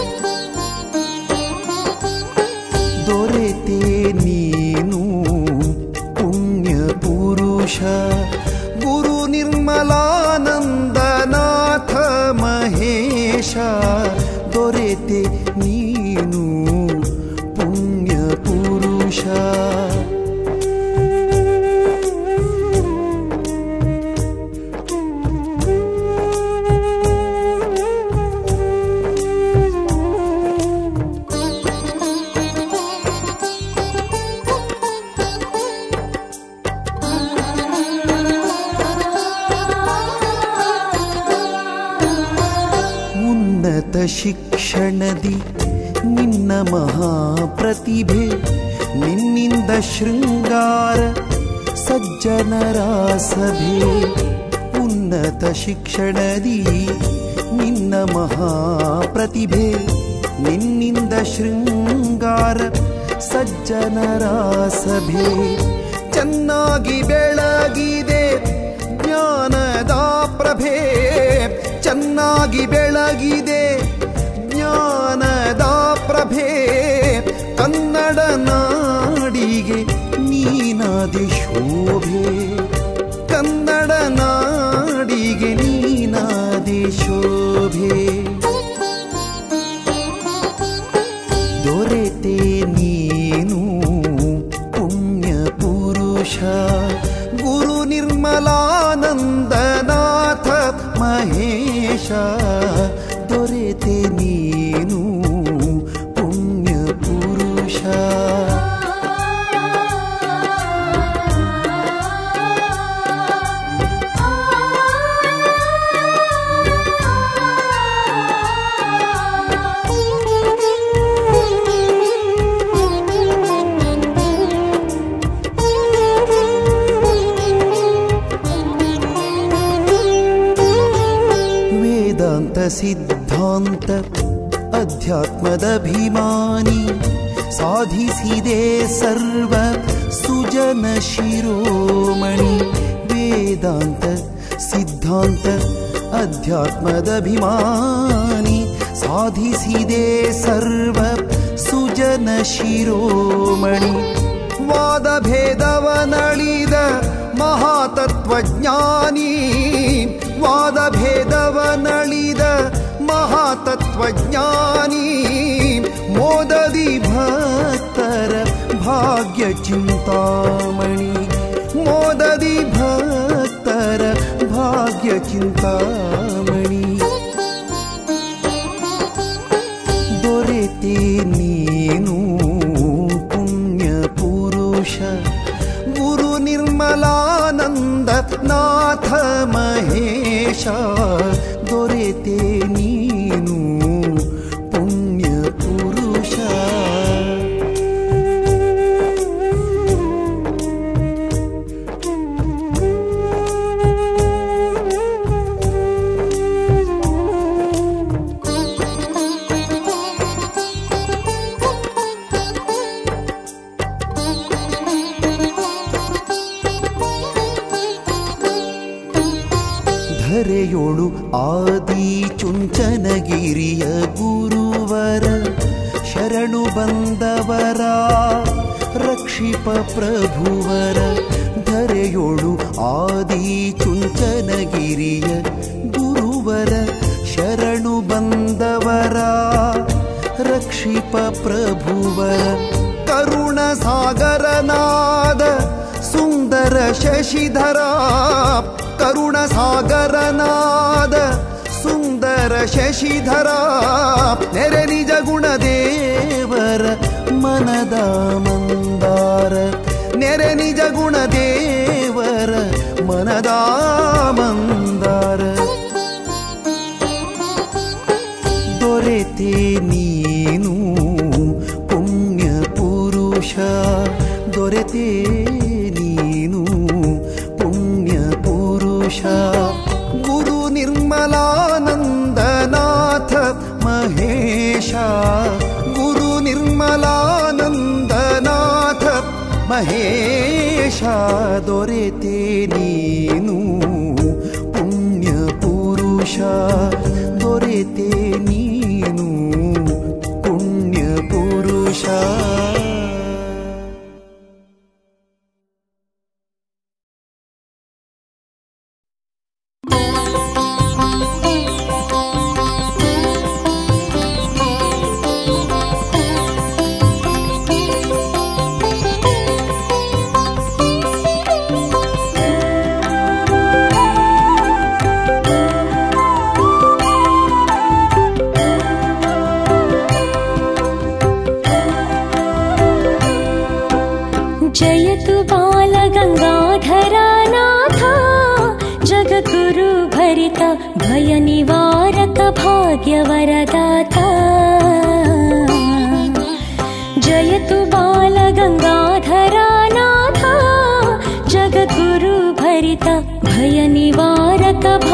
ದೊರೆತೆ ನೀನು ಪುಣ್ಯ ಪುರುಷ ಗುರು ನಿರ್ಮಲಾನಂದನಾಥ ಮಹೇಶ ದೊರೆತೆ ನೀನು ಪುಣ್ಯ ಪುರುಷ ಉನ್ನತ ಶಿಕ್ಷಣದಿ ನಿನ್ನ ಮಹಾಪ್ರತಿಭೆ ನಿನ್ನಿಂದ ಶೃಂಗಾರ ಸಜ್ಜನರ ಸಭೆ ಉನ್ನತ ಉನ್ನತ ಶಿಕ್ಷಣದಿ ನಿನ್ನ ಮಹಾಪ್ರತಿಭೆ ನಿನ್ನಿಂದ ಶೃಂಗಾರ ಸಜ್ಜನರ ಸಭೆ ಚೆನ್ನಾಗಿ ಬೆಳಗಿದೆ ಜ್ಞಾನದ ಪ್ರಭೆ ಚೆನ್ನಾಗಿ ಬೆಳಗಿದೆ ಜ್ಞಾನದ ಪ್ರಭೆ ಕನ್ನಡ ನಾಡಿಗೆ ನೀನಾದಿ ಶೋಭೆ ಕನ್ನಡ ನಾಡಿಗೆ ನೀನಾದಿ ಶೋಭೆ ದೊರೆತೆ ನೀನು ಪುಣ್ಯ ಪುರುಷ ಗುರು ನಿರ್ಮಲಾನಂದನಾಥ ಮಹೇಶ ದೊರೆತೆ ನೀನು ಪುಣ್ಯ ಪುರುಷ ವೇದಾಂತ ಸಿದ್ಧಾಂತ ಅಧ್ಯಾತ್ಮದಭಿಮಾನಿ ಸಾಧಿಸಿದೆ ಸರ್ವ ಸುಜನ ಶಿರೋಮಣಿ ವೇದಾಂತ ಸಿದ್ಧಾಂತ ಅಧ್ಯಾತ್ಮದಭಿಮಾನಿ ಸಾಧಿಸಿದೆ ಸರ್ವ ಸುಜನ ಶಿರೋಮಣಿ ವಾದ ಭೇದವನಳಿದ ಮಹಾತತ್ವಜ್ಞಾನಿ ವಾದ ಭೇದವನಳಿದ ಮಹಾತತ್ವಜ್ಞಾನಿ ಮೋದದಿ ಭಕ್ತರ ಭಾಗ್ಯ ಚಿಂತಾಮಣಿ ಮೋದದಿ ಭಕ್ತರ ಭಾಗ್ಯ ಚಿಂತಾಮಣಿ ದೊರೆತೆ ನೀನು ಪುಣ್ಯ ಪುರುಷ ಗುರು ನಿರ್ಮಲಾನಂದ ನಾಥ ಮಹೇಶ ದೊರೆತೆ ನೀನು ಪುಣ್ಯ ಪುರುಷ ಧರೆಯೊಳು ಆದಿ ಚುಂಚನಗಿರಿಯ ಗುರುವರ ಶರಣು ಬಂದವರ ರಕ್ಷಿಪ ಪ್ರಭುವರ ಧರೆಯೊಳು ಆದಿ ಚುಂಚನಗಿರಿಯ ಗುರುವರ ಶರಣು ಬಂದವರ ರಕ್ಷಿಪ ಪ್ರಭುವರ ಕರುಣ ಸಾಗರನಾದ ಸುಂದರ ಶಶಿಧರ ಕರುಣ ಸಾಗರನಾದ ಸುಂದರ ಶಶಿಧರ ನೆರೆ ನಿಜ ಗುಣದೇವರ ಮನದ ಮಂದಾರ ನೆರೆ ನಿಜ ಗುಣದೇವರ ಮನದ ಮಂದಾರ ದೊರೆತೆ ನೀನು ಪುಣ್ಯ ಪುರುಷ ದೊರೆತೆ ನೀನು ಪುಣ್ಯ ಪುರುಷ ಗುರು ನಿರ್ಮಲಾನಂದನಾಥ ಮಹೇಶ ಗುರು ನಿರ್ಮಲಾನಂದನಾಥ ಮಹೇಶ ದೊರೆತೆ ನೀನು ಪುಣ್ಯ ಪುರುಷ ದೊರೆತೆ ನೀನು ಪುಣ್ಯ ಪುರುಷ जयतु बालगङ्गाधरानाथ जगद्गुरु भरित भयनिवारक भाग्यवरदाता जयतु बालगङ्गाधरानाथ जगद्गुरु भरित भयनिवारक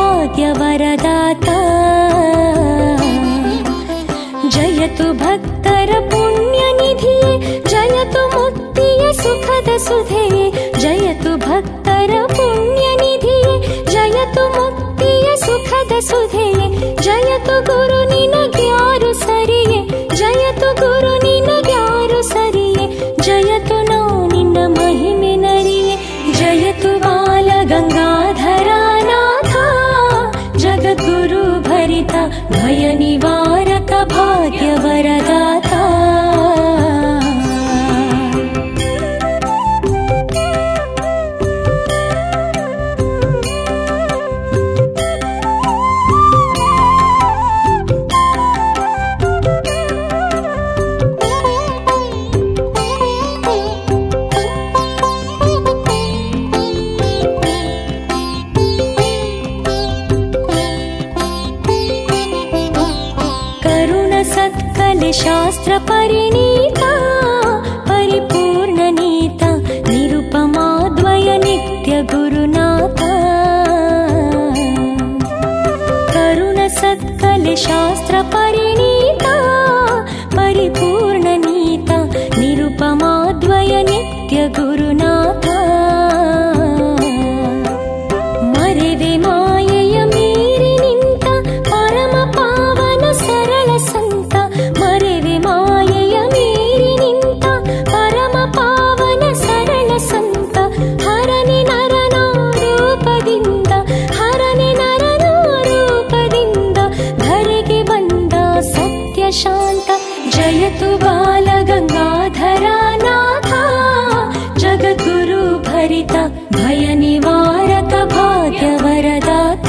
जयतु भक्तर पुण्यनिधिये जयतु मुक्तिय सुखद सुधेये जयतु भक्तर पुण्यनिधिये जयतु मुक्तिय सुखद सुधेये जयतु गुरु निनग्यारु सरिये जयतु गुरु निनग्यारु सरिये जयतु नो निन्न महिमे नरिये जयतु बाल गङ्गाधरानाथ जगद्गुरु भरिता भय निवारक भाग्यवरदाता करुण सत्कल शास्त्र परिणीता परिपूर्णनीता निरुपमाद्वय नित्य गुरुनाथा करुण सत्कल शास्त्र परिणीता परिपूर्णनीता निरुपमाद्वय नित्य गुरुनाथा ಮರೆವೆ ಮಾಯೆಯ ಮೀರಿ ನಿಂತ ಪರಮ ಪಾವನ ಸರಳ ಸಂತ ಮರೆವೆ ಮಾಯೆಯ ಮೀರಿ ನಿಂತ ಪರಮ ಪಾವನ ಸರಳ ಸಂತ ಹರನೆ ನರನ ರೂಪದಿಂದ ಹರನೆ ನರನ ರೂಪದಿಂದ ಧರೆಗೆ ಬಂದ ಸತ್ಯ ಶಾಂತ ಜಯತು ಬಾಲ ಗಂಗಾಧರನಾಥ ಜಗದ್ಗುರು ಭರಿತ ಭಯ ನಿವಾರಕ ಭಾಗ್ಯವರದಾತ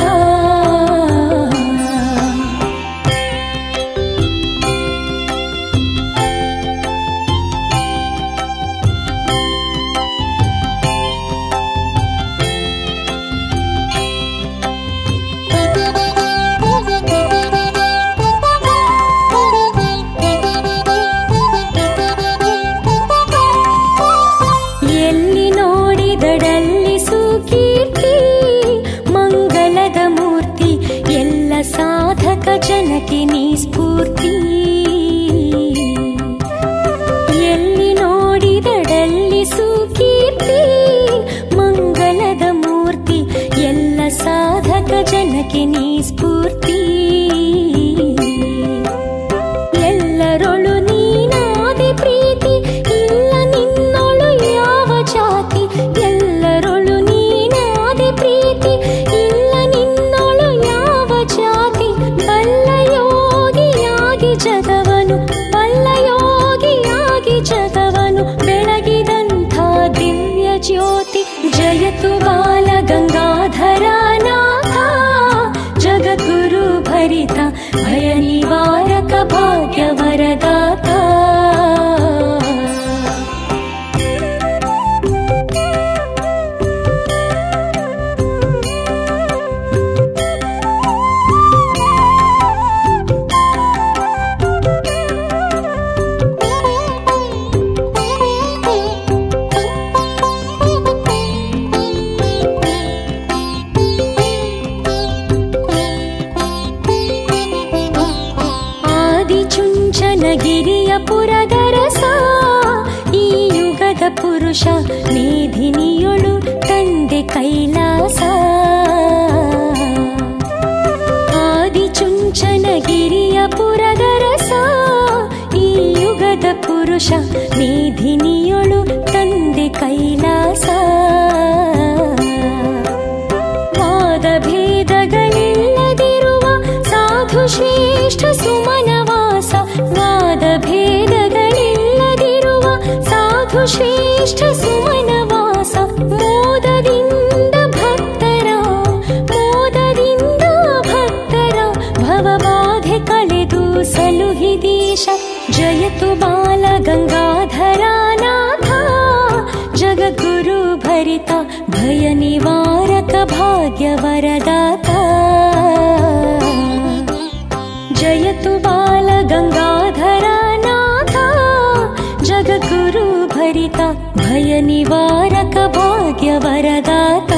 ಎಲ್ಲಿ ನೋಡಿದಡಲ್ಲಿ ಸುಕೀರ್ತಿ ಮಂಗಲದ ಮೂರ್ತಿ ಎಲ್ಲ ಸಾಧಕ ಜನಕ್ಕೆ ನೀ ಸ್ಫೂರ್ತಿ ಎಲ್ಲಿ ನೋಡಿದಡಲ್ಲಿ ಸುಕೀರ್ತಿ ಮಂಗಲದ ಮೂರ್ತಿ ಎಲ್ಲ ಸಾಧಕ ಜನಕ್ಕೆ ನೀ ಸ್ಫೂರ್ತಿ ಎಲ್ಲರೊಳು ನೀನಾದೆ ಪ್ರೀತಿ ಇಲ್ಲ ನಿನ್ನೊಳು ಯಾವ ಜಾತಿ ಎಲ್ಲರೊಳು ನೀನಾದೆ ಪ್ರೀತಿ ಇಲ್ಲ ನಿನ್ನೊಳು ಯಾವ ಜಾತಿ ಬಲ್ಲ ಯೋಗಿಯಾಗಿ ಜಗವನು ಬಲ್ಲ ಯೋಗಿಯಾಗಿ ಜಗವನು ಬೆಳಗಿದಂಥ ದಿವ್ಯ ಜ್ಯೋತಿ ಜಯತು ಬಾಲ ಗಂಗಾಧರನಾಥ ಜಗದ್ಗುರು ಭರಿತ ಭಯ ನಿವಾರಕ ಭಾಗ್ಯವರದಾತ ಆದಿಚುಂಚನಗಿರಿಯ ಪುರದರಸ ಈ ಯುಗದ ಪುರುಷ ಮೇಧಿನಿಯೊಳು ತಂದೆ ಕೈಲಾಸ ಆದಿಚುಂಚನಗಿರಿಯ ಪುರದರಸ ಈ ಯುಗದ ಪುರುಷ ಮೇಧಿನಿಯೊಳು ತಂದೆ ಕೈಲಾಸ ವಾದ ಭೇದಗಳಿಲ್ಲದಿರುವ ಸಾಧು ಶ್ರೇಷ್ಠ ಸುಮನವಾಸ ವಾದ ಭೇದಗಳಿಲ್ಲದಿರುವ ಸಾಧು ಶ್ರೇಷ್ಠ ಸುಮನವಾಸ ಮೋದದಿಂದ ಭಕ್ತರ ಮೋದದಿಂದ ಭಕ್ತರ ಭವಬಾಧೆ ಕಳೆದು ಸಲುಹಿದೀಶ ಜಯತು ಬಾಲ ಗಂಗಾಧರನಾಥ ಜಗದ್ಗುರು ಭರಿತ ಭಯ ನಿವಾರಕ ಭಾಗ್ಯವರದಾತ ಜಯತು ಬಾಲ ಗಂಗಾಧರನಾಥ ಜಗದ್ಗುರು ಭರಿತ ಭಯ ನಿವಾರಕ ಭಾಗ್ಯವರದಾತ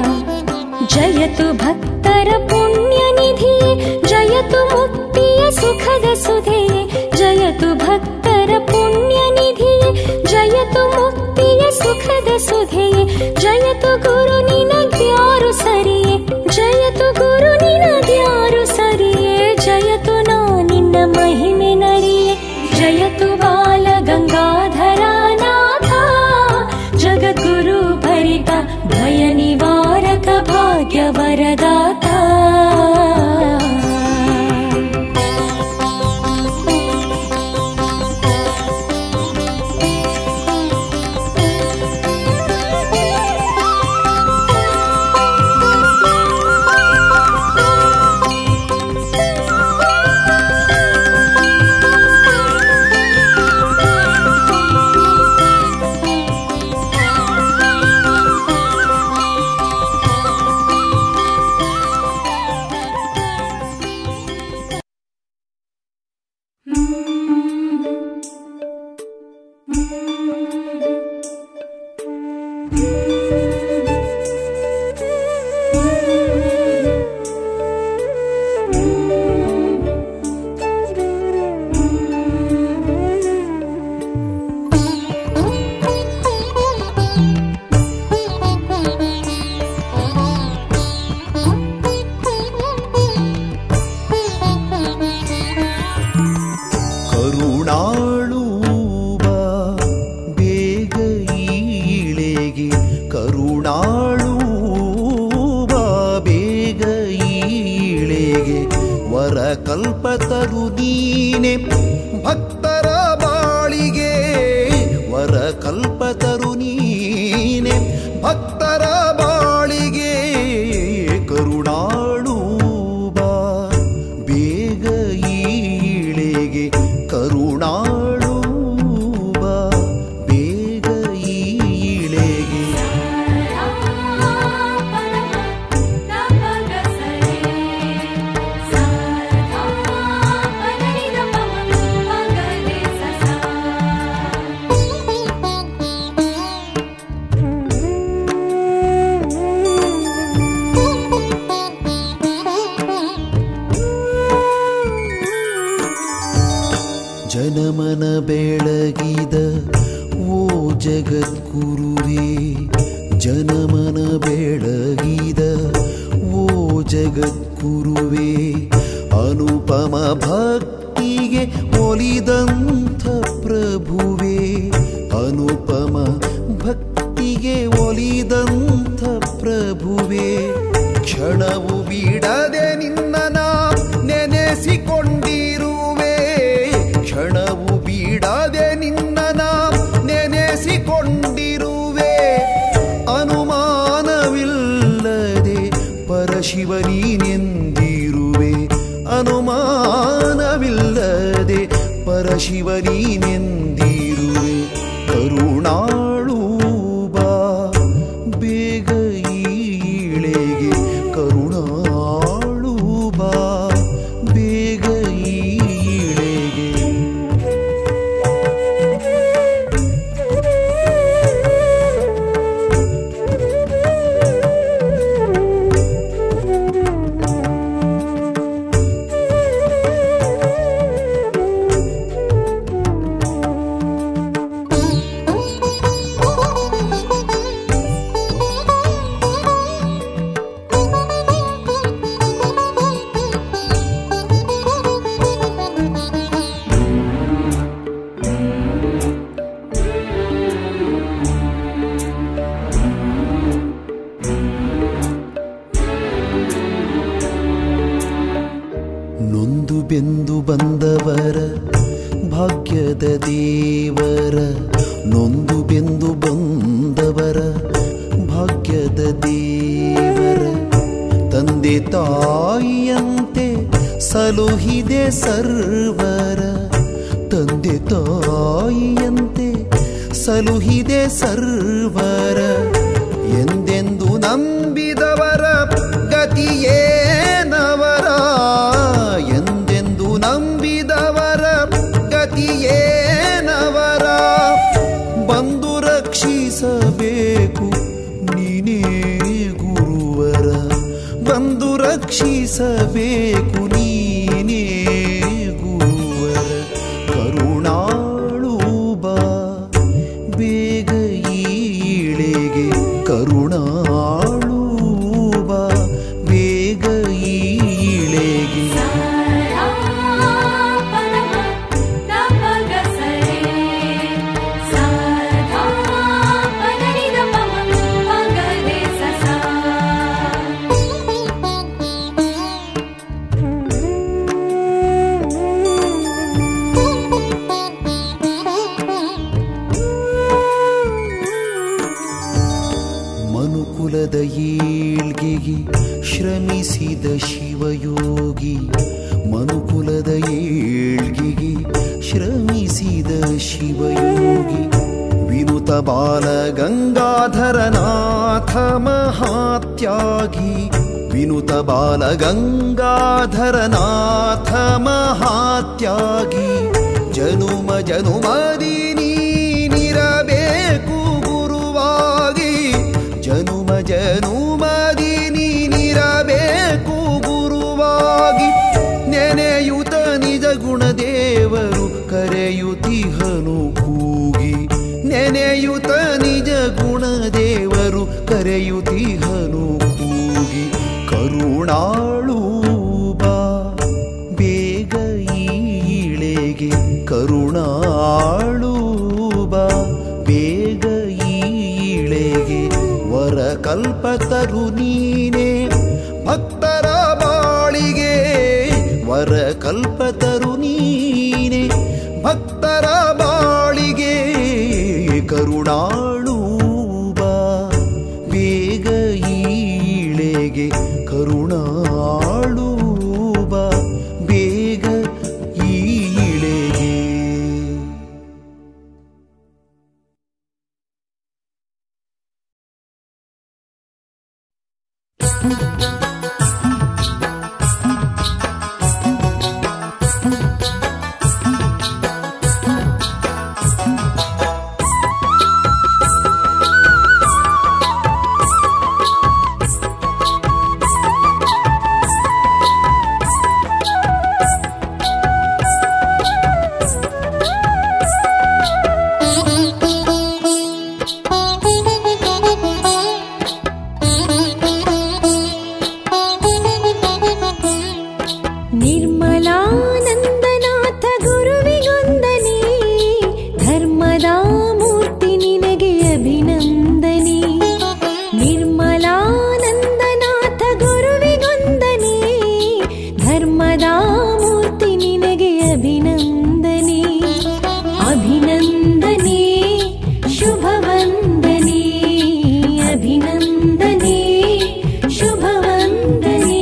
ಜಯತು ಭಕ್ತರ ಪುಣ್ಯನಿಧಿಯೇ ಜಯತು ಮುಕ್ತಿಯ ಸು ಸುಖದ ಸುಧೆಯೇ ಜಯತು ಭಕ್ತರ ಪುಣ್ಯ ನಿಧಿಯೇ ಜಯತು ಮುಕ್ತಿಯ ಸುಖದ ಸುಧೆಯೇ ಜಯತು ಗುರು ನಿನಗ್ಯಾರು ಸರಿಯೇ ಜಯತು ಗುರು ನಿನಗ್ಯಾರು ಸರಿಯೇ ಜಯತು ನಾ ನಿನ್ನ ಮಹಿಮೆ ನರಿಯೇ ಜಯತು ಬಾಲ ಗಂಗಾಧರ ನಾಥ ಜಗದ್ಗುರು ಭರಿತ ಭಯ ನಿವಾರಕ ಭಾಗ್ಯ ವರದಾತ ಕರುಣಾಳು ಬಾ ಬೇಗ ಈಳೆಗೆ ಕರುಣಾಳು ಬಾ ಬೇಗ ಈಳೆಗೆ ವರ ಕಲ್ಪತರು ನೀನೆ ಭಕ್ತರ ಬಾಳಿಗೆ ವರ ಕಲ್ಪತರು ನೀನೆ ಭಕ್ತರ ಬಾಳಿಗೆ ಕರುಣಾಳು ಬಾ ಬೇಗ ಈಳೆಗೆ ಕರುಣಾಳು ಬಾ ಬೇಗ ಈಳೆಗೆ ಜನಮನ ಬೆಳಗಿದ ಓ ಜಗದ್ಗುರುವೇ ಜನಮನ ಬೆಳಗಿದ ಓ ಜಗದ್ಗುರುವೇ ಅನುಪಮ ಭಕ್ತಿಗೆ ಒಲಿದಂಥ ಪ್ರಭುವೇ ಅನುಪಮ ಭಕ್ತಿಗೆ ಒಲಿದಂಥ ಪ್ರಭುವೇ ಕ್ಷಣವು ಬಿಡದೆ ನಿನ್ನ ನಾ ನೆನೆಸಿಕೊಂಡಿರುವೆ ಕ್ಷಣವು ಬಿಡದೆ ನಿನ್ನ ನಾ ನೆನೆಸಿಕೊಂಡಿರುವೆ ಅನುಮಾನವಿಲ್ಲದೆ ಪರಶಿವ ನೀನೆಂದಿರುವೆ ಅನುಮಾನವಿಲ್ಲದೆ ಪರಶಿವ ನೀನೆಂದಿರುವೆ ಕರುಣಾಳು ಬಾ ಬೇಗ ಈಳೆಗೆ ಕರುಣಾಳು ಬಾ ಬೇಗ ಈಳೆಗೆ ನೊಂದು ಬೆಂದು ಬಂದವರ ಭಾಗ್ಯದ ದೇವರ ನೊಂದು ಬೆಂದು ಬಂದವರ ಭಾಗ್ಯದ ದೇವರ ತಂದೆ ತಾಯಿಯಂತೆ ಸಲುಹಿದೆ ಸರ್ವರ ತಂದೆ ತಾಯಿಯಂತೆ ಸಲುಹಿದೆ ಸರ್ವರ ಎಂದೆಂದು ನಂಬಿದವರ ಗತಿಯೇನವರ ಎಂದೆಂದು ನಂಬಿದವರ ಗತಿಯೇನವರ ಬಂದು ರಕ್ಷಿಸಬೇಕು ನೀನೇ ಗುರುವರ ಬಂದು ರಕ್ಷಿಸಬೇಕು ನೀನೇ ಗುರು ಕೂಗಿ ಮನುಕುಲದ ಏಳ್ಗಿಗೆ ಶ್ರಮಿಸಿದ ಶಿವಯೋಗಿ ವಿನುತ ಬಾಲ ಗಂಗಾಧರನಾಥ ಮಹಾತ್ಯಾಗಿ ವಿನುತ ಬಾಲ ಗಂಗಾಧರನಾಥ ಮಹಾತ್ಯಾಗಿ ಜನುಮ ಜನುಮದಿ ನೀನಿರಬೇಕು ಗುರುವಾಗಿ ಜನುಮ ಜನುಮದಿ ನೀನಿರಬೇಕು ಗುರುವಾಗಿ ನೆನೆಯುತ ನಿಜ ಗುಣದೇವರು ಕರೆಯುತಿಹನು ಕೂಗಿ ನೆನೆಯುತ ನಿಜ ಗುಣದೇವರು ಕರೆಯುತಿಹನು ಕೂಗಿ ಕರುಣಾಳು ಬಾ ಬೇಗ ಈಳೆಗೆ ಕರುಣಾಳು ಬಾ ಬೇಗ ಈಳೆಗೆ ವರ ಕಲ್ಪತರು ನೀನೇ ಭಕ್ತರ ಬಾಳಿಗೆ ವರ ಕಲ್ಪತರು ನೀನೆ ಭಕ್ತರ ಬಾಳಿಗೆ ಕರುಣಾಳು ಬಾ ಬೇಗ ಈಳೆಗೆ ಕರುಣಾಳು ಬಾ ಬೇಗ ಈಳೆಗೆ ನಿರ್ಮಲಾನಂದನಾಥ ಗುರುವಿಗೊಂದನೆ ಧರ್ಮದ ಮೂರ್ತಿ ನಿನಗೆ ಅಭಿನಂದನೆ ನಿರ್ಮಲಾನಂದನಾಥ ಗುರುವಿಗೊಂದನೆ ಧರ್ಮದ ಮೂರ್ತಿ ನಿನಗೆ ಅಭಿನಂದನೆ ಅಭಿನಂದನೆ ಶುಭವಂದನೆ ಅಭಿನಂದನೆ ಶುಭವಂದನೆ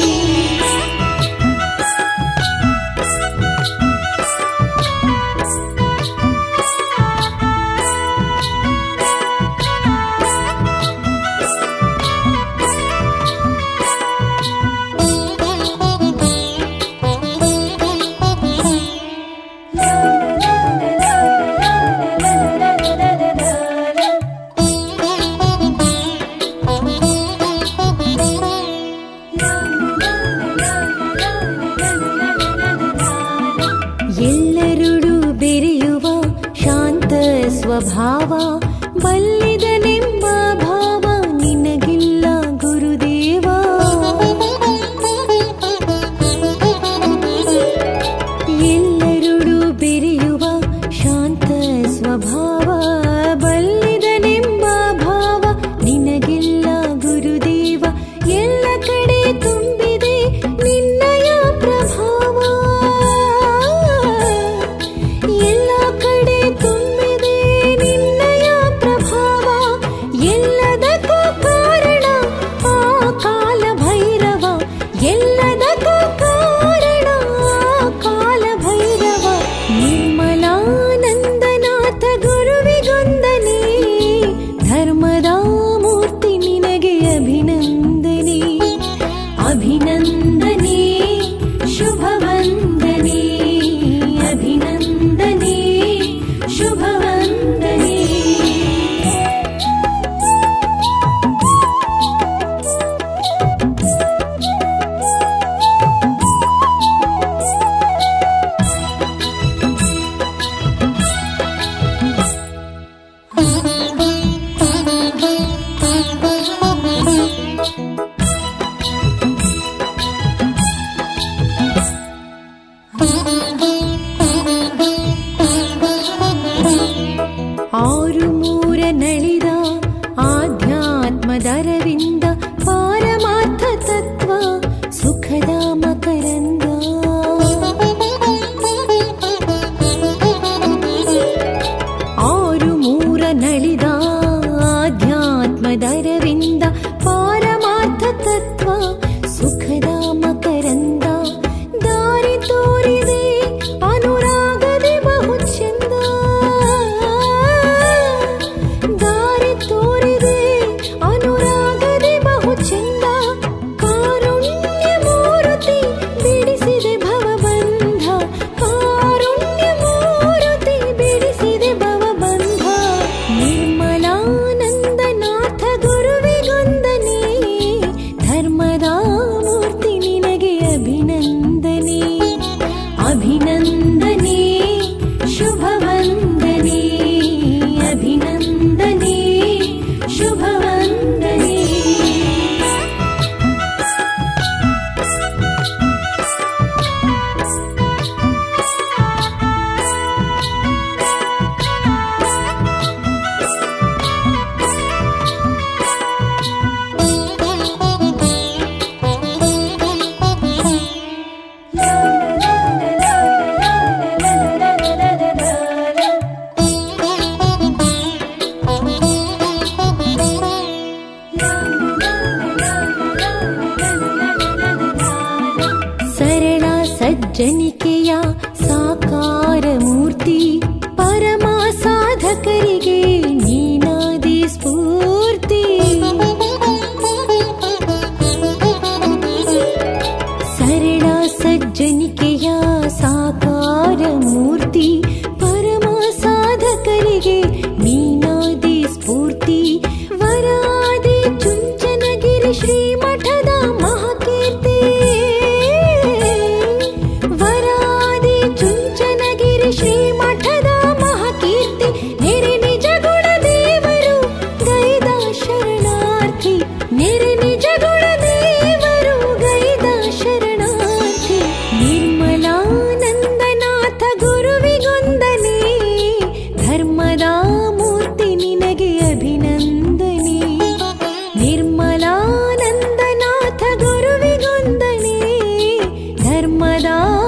ಎಲ್ಲರುಡು ಬೆರೆಯುವ ಶಾಂತ ಸ್ವಭಾವ ಬಲ್ಲಿದನೆಂಬ ಭಾವ ನಿನಗಿಲ್ಲ ಗುರುದೇವ ಎಲ್ಲರುಡು ಬೆರೆಯುವ ಶಾಂತ ಸ್ವಭಾವ ಬಲ್ಲಿದನೆಂಬ ಭಾವ ನಿನಗಿಲ್ಲ ಗುರುದೇವ ಎಲ್ಲ ಕಡೆ ತುಂಬಿದೆ ನಿನ್ನಯ ಪ್ರಭಾವ ಎಲ್ಲ ಕಡೆ ತುಂಬಿದೆ ನಿನ್ನಯ ಪ್ರಭಾವ ಎಲ್ಲದಕ್ಕೂ ಕಾರಣ ಆ ಕಾಲ ಭೈರವ ಎಲ್ಲದಕ್ಕೂ ಕಾರಣ ಆ ಕಾಲ ಭೈರವ ನಿರ್ಮಲಾನಂದನಾಥ ಗುರುವಿಗೊಂದನೆ ಧರ್ಮದ ಮೂರ್ತಿ ನಿನಗೆ ಅಭಿನಂದನೆ ಅಭಿನಂದನೆ ಶುಭವಂದನೆ ಅಭಿನಂದನೆ ಶುಭವಂದನೆ ಆರು ಮೂರ ನಳಿದ ಆಧ್ಯಾತ್ಮದರವಿಂದ ಪಾರಮಾರ್ಥ ತತ್ವ ಸುಖದ ಮಕರಂದ ಆರು ಮೂರ ನಳಿದ ಆಧ್ಯಾತ್ಮದರವಿಂದ ಪಾರಮಾರ್ಥ ತತ್ವ ಸುಖದ ಮಕರಂದ ಸಜ್ಜನಿಕೆಯ ಸಾಕಾರ ಮೂರ್ತಿ ಪರಮ ಸಾಧಕರಿಗೆ ನೀನಾದಿ ಸ್ಫೂರ್ತಿ ಸರಳ ಸಜ್ಜನಿಕೆಯ ಸಾಕಾರ ಮೂರ್ತಿ ಪರಮ ಸಾಧಕರಿಗೆ ನೀನಾದಿ ಸ್ಫೂರ್ತಿ ವರಾದಿ ಚುಂಚನಗಿರಿ ಶ್ರೀಮಠದ ಮಹಾಕೀರ್ತಿ ವರಾದಿ ಚುಂಚನಗಿರಿ ಶ್ರೀಮಠದ ಮಹಾಕೀರ್ತಿ ನೆರೆ ನಿಜ ಗುಣ ದೇವರು ಗೈದ ಶರಣಾರ್ಥಿ ನೆರೆ ನಿಜ ಗುಣ ದೇವರು ಗೈದ ಶರಣಾರ್ಥಿ ನಿರ್ಮಲಾನಂದನಾಥ ಗುರುವಿಗೊಂದನೆ ಧರ್ಮದ ಮೂರ್ತಿ ನಿನಗೆ ಅಭಿನಂದನೆ ನಿರ್ಮಲಾನಂದನಾಥ ಗುರುವಿಗೊಂದನೆ ಧರ್ಮದ